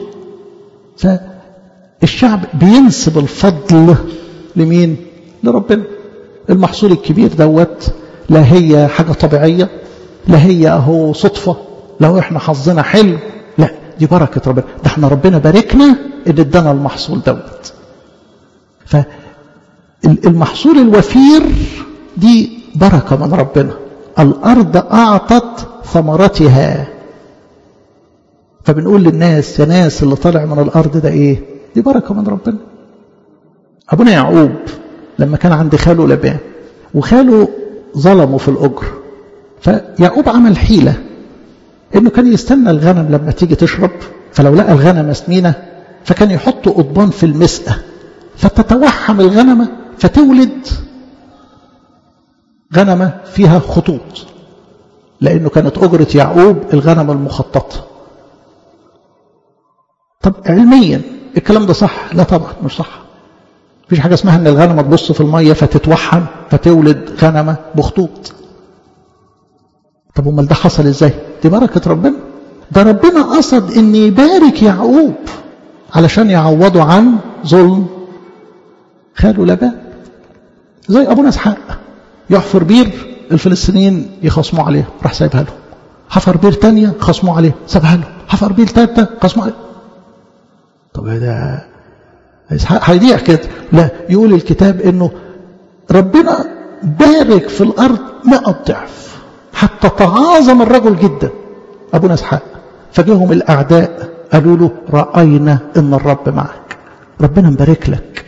Speaker 1: فالشعب بينسب الفضل لمين لربنا المحصول الكبير دوت لا هي حاجة طبيعية لا هي اهو صدفة لا احنا حظنا حلو لا دي بركة ربنا ده احنا ربنا باركنا ان ادانا المحصول دوت فالمحصول الوفير دي بركة من ربنا الأرض أعطت ثمرتها فبنقول للناس يا ناس اللي طالع من الأرض ده إيه دي بركة من ربنا أبونا يعقوب لما كان عند خاله لبان وخاله ظلمه في الأجر فيعقوب عمل حيلة إنه كان يستنى الغنم لما تيجي تشرب فلو لقى الغنمة سمينة فكان يحط قضبان في المسقة فتتوحم الغنمة فتولد غنمة فيها خطوط لأنه كانت أجرة يعقوب الغنم المخططة طب علميا الكلام ده صح لا طبعا مش صح مفيش حاجة اسمها ان الغنمة تبص في المية فتتوحم فتولد غنمة بخطوط طب امال ده حصل ازاي دي بركة ربنا ده ربنا قصد ان يبارك يعقوب علشان يعوضوا عن ظلم خاله لبان زي ابونا اسحاق يحفر بير الفلسطينيين يخصموا عليه راح سايبها له حفر بير تانية خصموا عليه سابها له حفر بير تالتة خصموا عليه طب ده اسحاق هيضيع كده لا يقول الكتاب انه ربنا بارك في الارض مئة ضعف حتى تعاظم الرجل جدا ابونا اسحاق فجاهم الاعداء قالوا له راينا ان الرب معك ربنا مبارك لك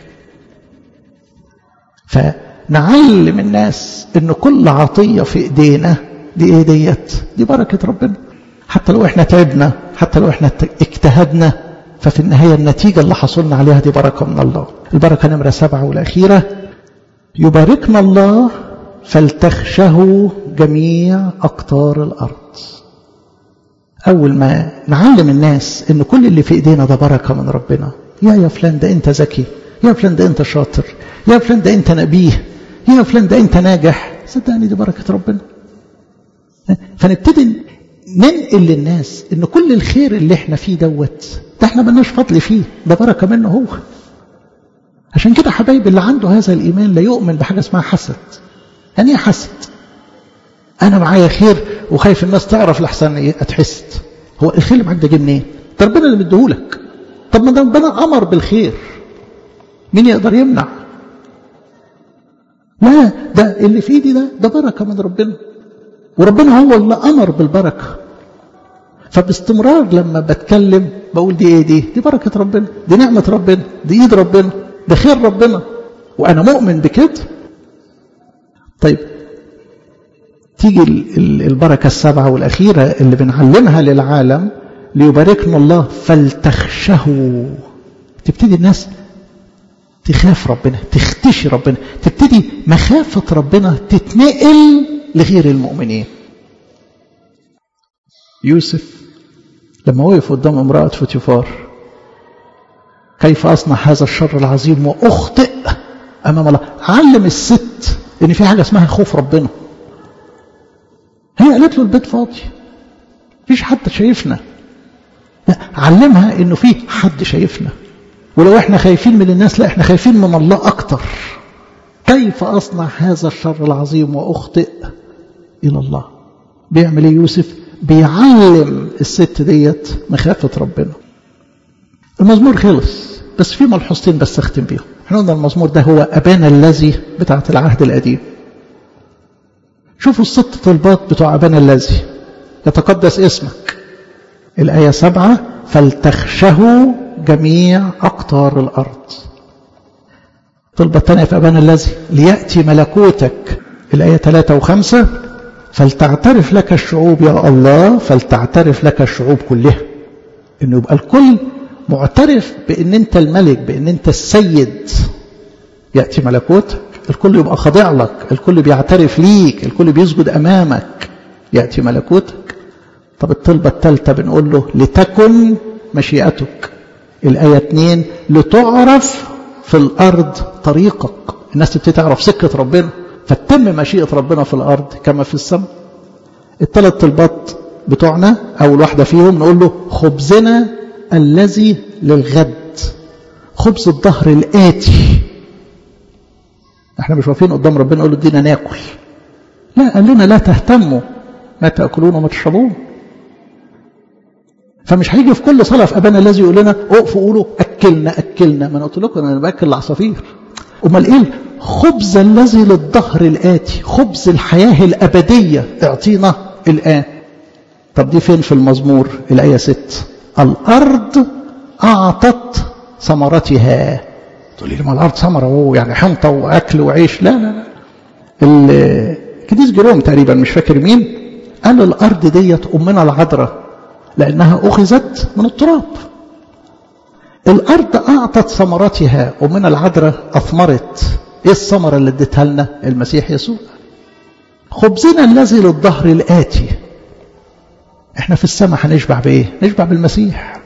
Speaker 1: فنعلم الناس ان كل عطيه في ايدينا دي ايه ديت دي بركه ربنا حتى لو احنا تعبنا حتى لو احنا اجتهدنا ففي النهايه النتيجه اللي حصلنا عليها دي بركه من الله البركه نمره سبعه والاخيره يباركنا الله فلتخشه جميع اقطار الارض اول ما نعلم الناس ان كل اللي في ايدينا ده بركه من ربنا يا يا فلان ده انت ذكي يا فلان ده انت شاطر يا فلان ده انت نبيه يا فلان ده انت ناجح صدقني دي بركه ربنا فنبتدي ننقل للناس ان كل الخير اللي احنا فيه دوت ده احنا ملناش فضل فيه ده بركه منه هو عشان كده حبايب اللي عنده هذا الايمان لا يؤمن بحاجه اسمها حسد يعني ايه حسد انا معايا خير وخايف الناس تعرف لحسن ايه اتحسد هو الخير اللي معاك ده جه منين ده ربنا اللي مديهولك طب ما ده ربنا امر بالخير مين يقدر يمنع لا ده اللي في ايدي ده ده بركه من ربنا وربنا هو اللي امر بالبركه فباستمرار لما بتكلم بقول دي ايه دي دي بركه ربنا دي نعمه ربنا دي ايد ربنا ده خير ربنا وانا مؤمن بكده طيب تيجي البركه السبعه والاخيره اللي بنعلمها للعالم ليباركنا الله فلتخشه تبتدي الناس تخاف ربنا تختشي ربنا تبتدي مخافة ربنا تتنقل لغير المؤمنين يوسف لما وقف قدام امرأة فوتيفار كيف أصنع هذا الشر العظيم وأخطئ أمام الله علم الست إن في حاجة اسمها خوف ربنا هي قالت له البيت فاضي مفيش حد شايفنا لا علمها إنه في حد شايفنا ولو احنا خايفين من الناس لا احنا خايفين من الله أكتر كيف أصنع هذا الشر العظيم وأخطئ إلى الله بيعمل ايه يوسف بيعلم الست ديت مخافة ربنا المزمور خلص بس في ملحوظتين بس اختم بيهم احنا قلنا المزمور ده هو أبانا الذي بتاعة العهد القديم شوفوا الست طلبات بتوع أبانا الذي يتقدس اسمك الآية سبعة فلتخشه جميع أقطار الأرض طلبة الثانية في أبانا الذي ليأتي ملكوتك الآية ثلاثة وخمسة فلتعترف لك الشعوب يا الله فلتعترف لك الشعوب كلها انه يبقى الكل معترف بان انت الملك بان انت السيد ياتي ملكوتك الكل يبقى خاضع لك الكل بيعترف ليك الكل بيسجد امامك ياتي ملكوتك طب الطلبه الثالثه بنقول له لتكن مشيئتك الايه 2 لتعرف في الارض طريقك الناس تبتدي تعرف سكه ربنا فتم مشيئة ربنا في الأرض كما في السماء الثلاث طلبات بتوعنا أول واحدة فيهم نقول له خبزنا الذي للغد خبز الظهر الآتي احنا مش واقفين قدام ربنا نقول له ادينا ناكل لا قال لنا لا تهتموا ما تأكلون وما تشربون فمش هيجي في كل صلاة في أبانا الذي يقول لنا اقفوا قولوا أكلنا أكلنا ما أنا قلت لكم أنا بأكل العصافير أمال إيه خبز الذي للظهر الآتي خبز الحياة الأبدية اعطينا الآن طب دي فين في المزمور الآية ست الأرض أعطت ثمرتها تقول لي ما الأرض ثمرة وهو يعني حنطة وأكل وعيش لا لا لا الكنيس جيروم تقريبا مش فاكر مين قال الأرض ديت أمنا العذراء لأنها أخذت من التراب الأرض أعطت ثمرتها ومن العذراء أثمرت إيه الثمرة اللي اديتها لنا المسيح يسوع خبزنا الذي للظهر الآتي احنا في السماء هنشبع بإيه نشبع بالمسيح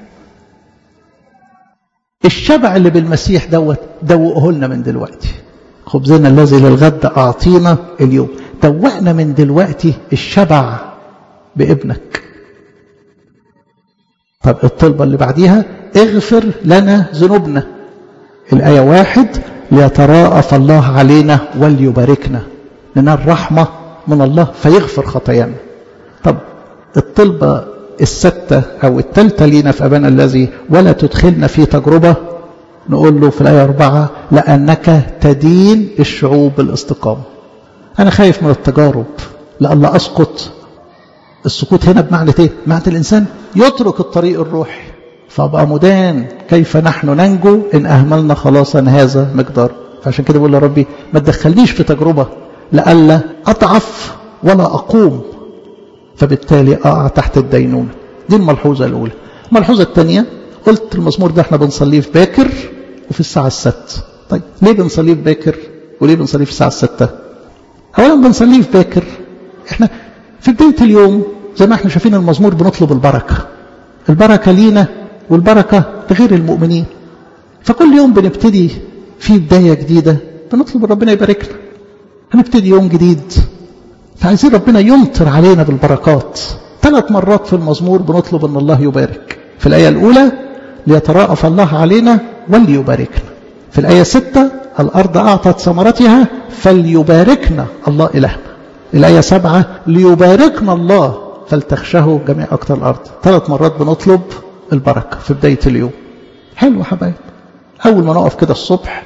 Speaker 1: الشبع اللي بالمسيح دوت دوقه لنا من دلوقتي خبزنا الذي للغد أعطينا اليوم دوقنا من دلوقتي الشبع بابنك طب الطلبة اللي بعديها اغفر لنا ذنوبنا الآية واحد ليتراءف الله علينا وليباركنا ننال رحمة من الله فيغفر خطايانا طب الطلبة الستة أو التالتة لينا في أبانا الذي ولا تدخلنا في تجربة نقول له في الآية أربعة لأنك تدين الشعوب بالاستقامة أنا خايف من التجارب لألا أسقط السقوط هنا بمعنى ايه؟ معنى الإنسان يترك الطريق الروحي فأبقى مدان كيف نحن ننجو إن أهملنا خلاصا هذا مقدار فعشان كده بقول ربي ما تدخلنيش في تجربة لألا أضعف ولا أقوم فبالتالي أقع تحت الدينونة دي الملحوظة الأولى الملحوظة الثانية قلت المزمور ده احنا بنصليه في باكر وفي الساعة الست طيب ليه بنصليه في باكر وليه بنصليه في الساعة الستة أولا بنصليه في باكر احنا في بداية اليوم زي ما احنا شايفين المزمور بنطلب البركة البركة لينا والبركة لغير المؤمنين فكل يوم بنبتدي في بداية جديدة بنطلب ربنا يباركنا هنبتدي يوم جديد فعايزين ربنا يمطر علينا بالبركات ثلاث مرات في المزمور بنطلب ان الله يبارك في الآية الأولى ليتراءف الله علينا وليباركنا في الآية ستة الأرض أعطت ثمرتها فليباركنا الله إلهنا الآية سبعة ليباركنا الله فلتخشه جميع أكثر الأرض ثلاث مرات بنطلب البركة في بداية اليوم حلو حبايب أول ما نقف كده الصبح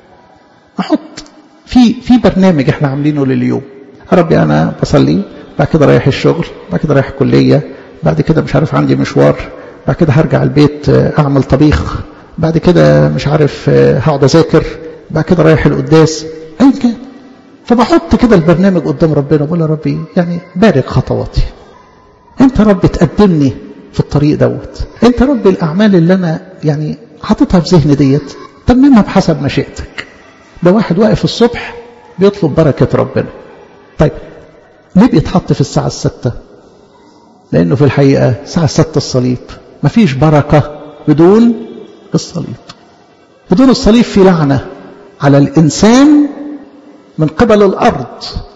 Speaker 1: نحط في في برنامج احنا عاملينه لليوم ربي أنا بصلي بعد كده رايح الشغل بعد كده رايح الكلية بعد كده مش عارف عندي مشوار بعد كده هرجع البيت أعمل طبيخ بعد كده مش عارف هقعد أذاكر بعد كده رايح القداس أي كان فبحط كده البرنامج قدام ربنا بقول يا ربي يعني بارك خطواتي انت رب تقدمني في الطريق دوت انت رب الاعمال اللي انا يعني حاططها في ذهني ديت تممها بحسب مشيئتك ده واحد واقف الصبح بيطلب بركة ربنا طيب ليه بيتحط في الساعة الستة لأنه في الحقيقة الساعة الستة الصليب مفيش بركة بدون الصليب بدون الصليب في لعنة على الإنسان من قبل الأرض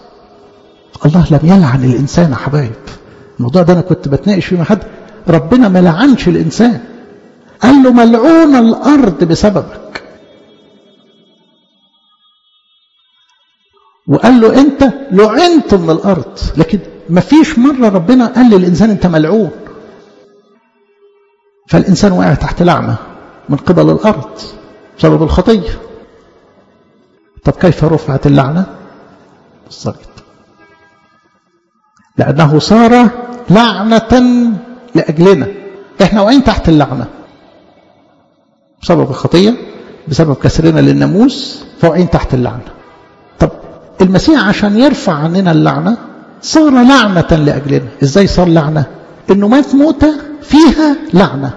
Speaker 1: الله لم يلعن الإنسان يا حبايب الموضوع ده أنا كنت بتناقش فيه مع حد ربنا ما لعنش الإنسان قال له ملعون الأرض بسببك وقال له أنت لعنت من الأرض لكن ما فيش مرة ربنا قال للإنسان أنت ملعون فالإنسان وقع تحت لعنة من قبل الأرض بسبب الخطية طب كيف رفعت اللعنة الصليب لأنه صار لعنة لأجلنا احنا واقعين تحت اللعنة بسبب الخطية بسبب كسرنا للناموس فواقعين تحت اللعنة طب المسيح عشان يرفع عننا اللعنة صار لعنة لأجلنا ازاي صار لعنة انه مات موتة فيها لعنة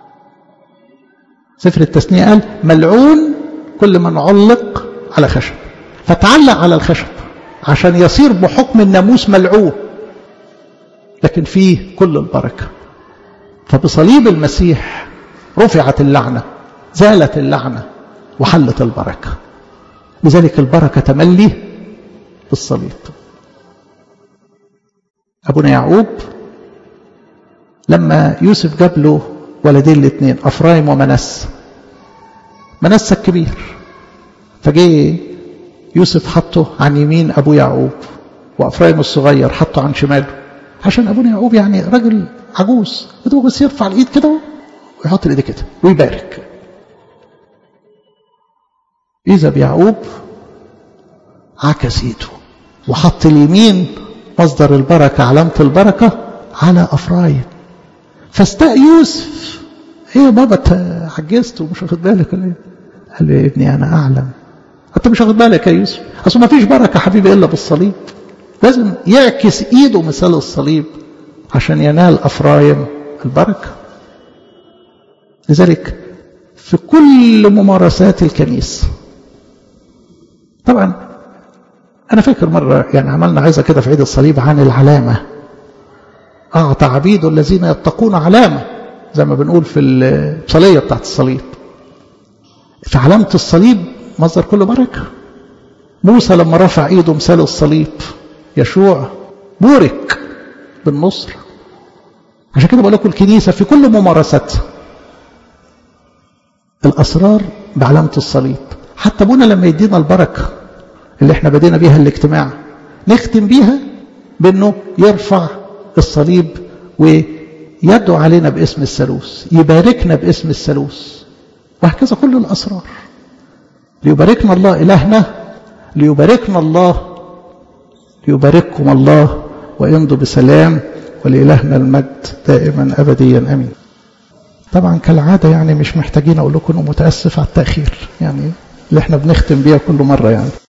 Speaker 1: سفر التثنية قال ملعون كل من علق على خشب فتعلق على الخشب عشان يصير بحكم الناموس ملعون لكن فيه كل البركة فبصليب المسيح رفعت اللعنة زالت اللعنة وحلت البركة لذلك البركة تملي بالصليب أبونا يعقوب لما يوسف جاب له ولدين الاثنين أفرايم ومنس منس الكبير فجه يوسف حطه عن يمين أبو يعقوب وأفرايم الصغير حطه عن شماله عشان أبونا يعقوب يعني راجل عجوز بدو بس يرفع الإيد كده ويحط الإيد كده ويبارك إذا بيعقوب عكس إيده وحط اليمين مصدر البركة علامة البركة على أفرايم فاستاء يوسف ايه يا بابا عجزت ومش واخد بالك ولا ايه؟ قال له يا ابني انا اعلم انت مش واخد بالك يا يوسف اصل ما فيش بركه حبيبي الا بالصليب لازم يعكس ايده مثال الصليب عشان ينال افرايم البركه لذلك في كل ممارسات الكنيسه طبعا انا فاكر مره يعني عملنا عظه كده في عيد الصليب عن العلامه أعطى عبيده الذين يتقون علامة زي ما بنقول في الصلية بتاعت الصليب في علامة الصليب مصدر كل بركة موسى لما رفع ايده مثال الصليب يشوع بورك بالنصر عشان كده بقول لكم الكنيسة في كل ممارستها الأسرار بعلامة الصليب حتى ابونا لما يدينا البركة اللي احنا بدينا بيها الاجتماع نختم بيها بانه يرفع الصليب ويدعو علينا باسم الثالوث يباركنا باسم الثالوث وهكذا كل الأسرار ليباركنا الله إلهنا ليباركنا الله ليبارككم الله ويمضوا بسلام ولإلهنا المجد دائما أبديا أمين طبعا كالعادة يعني مش محتاجين أقول لكم أنه متأسف على التأخير يعني اللي احنا بنختم بيها كل مرة يعني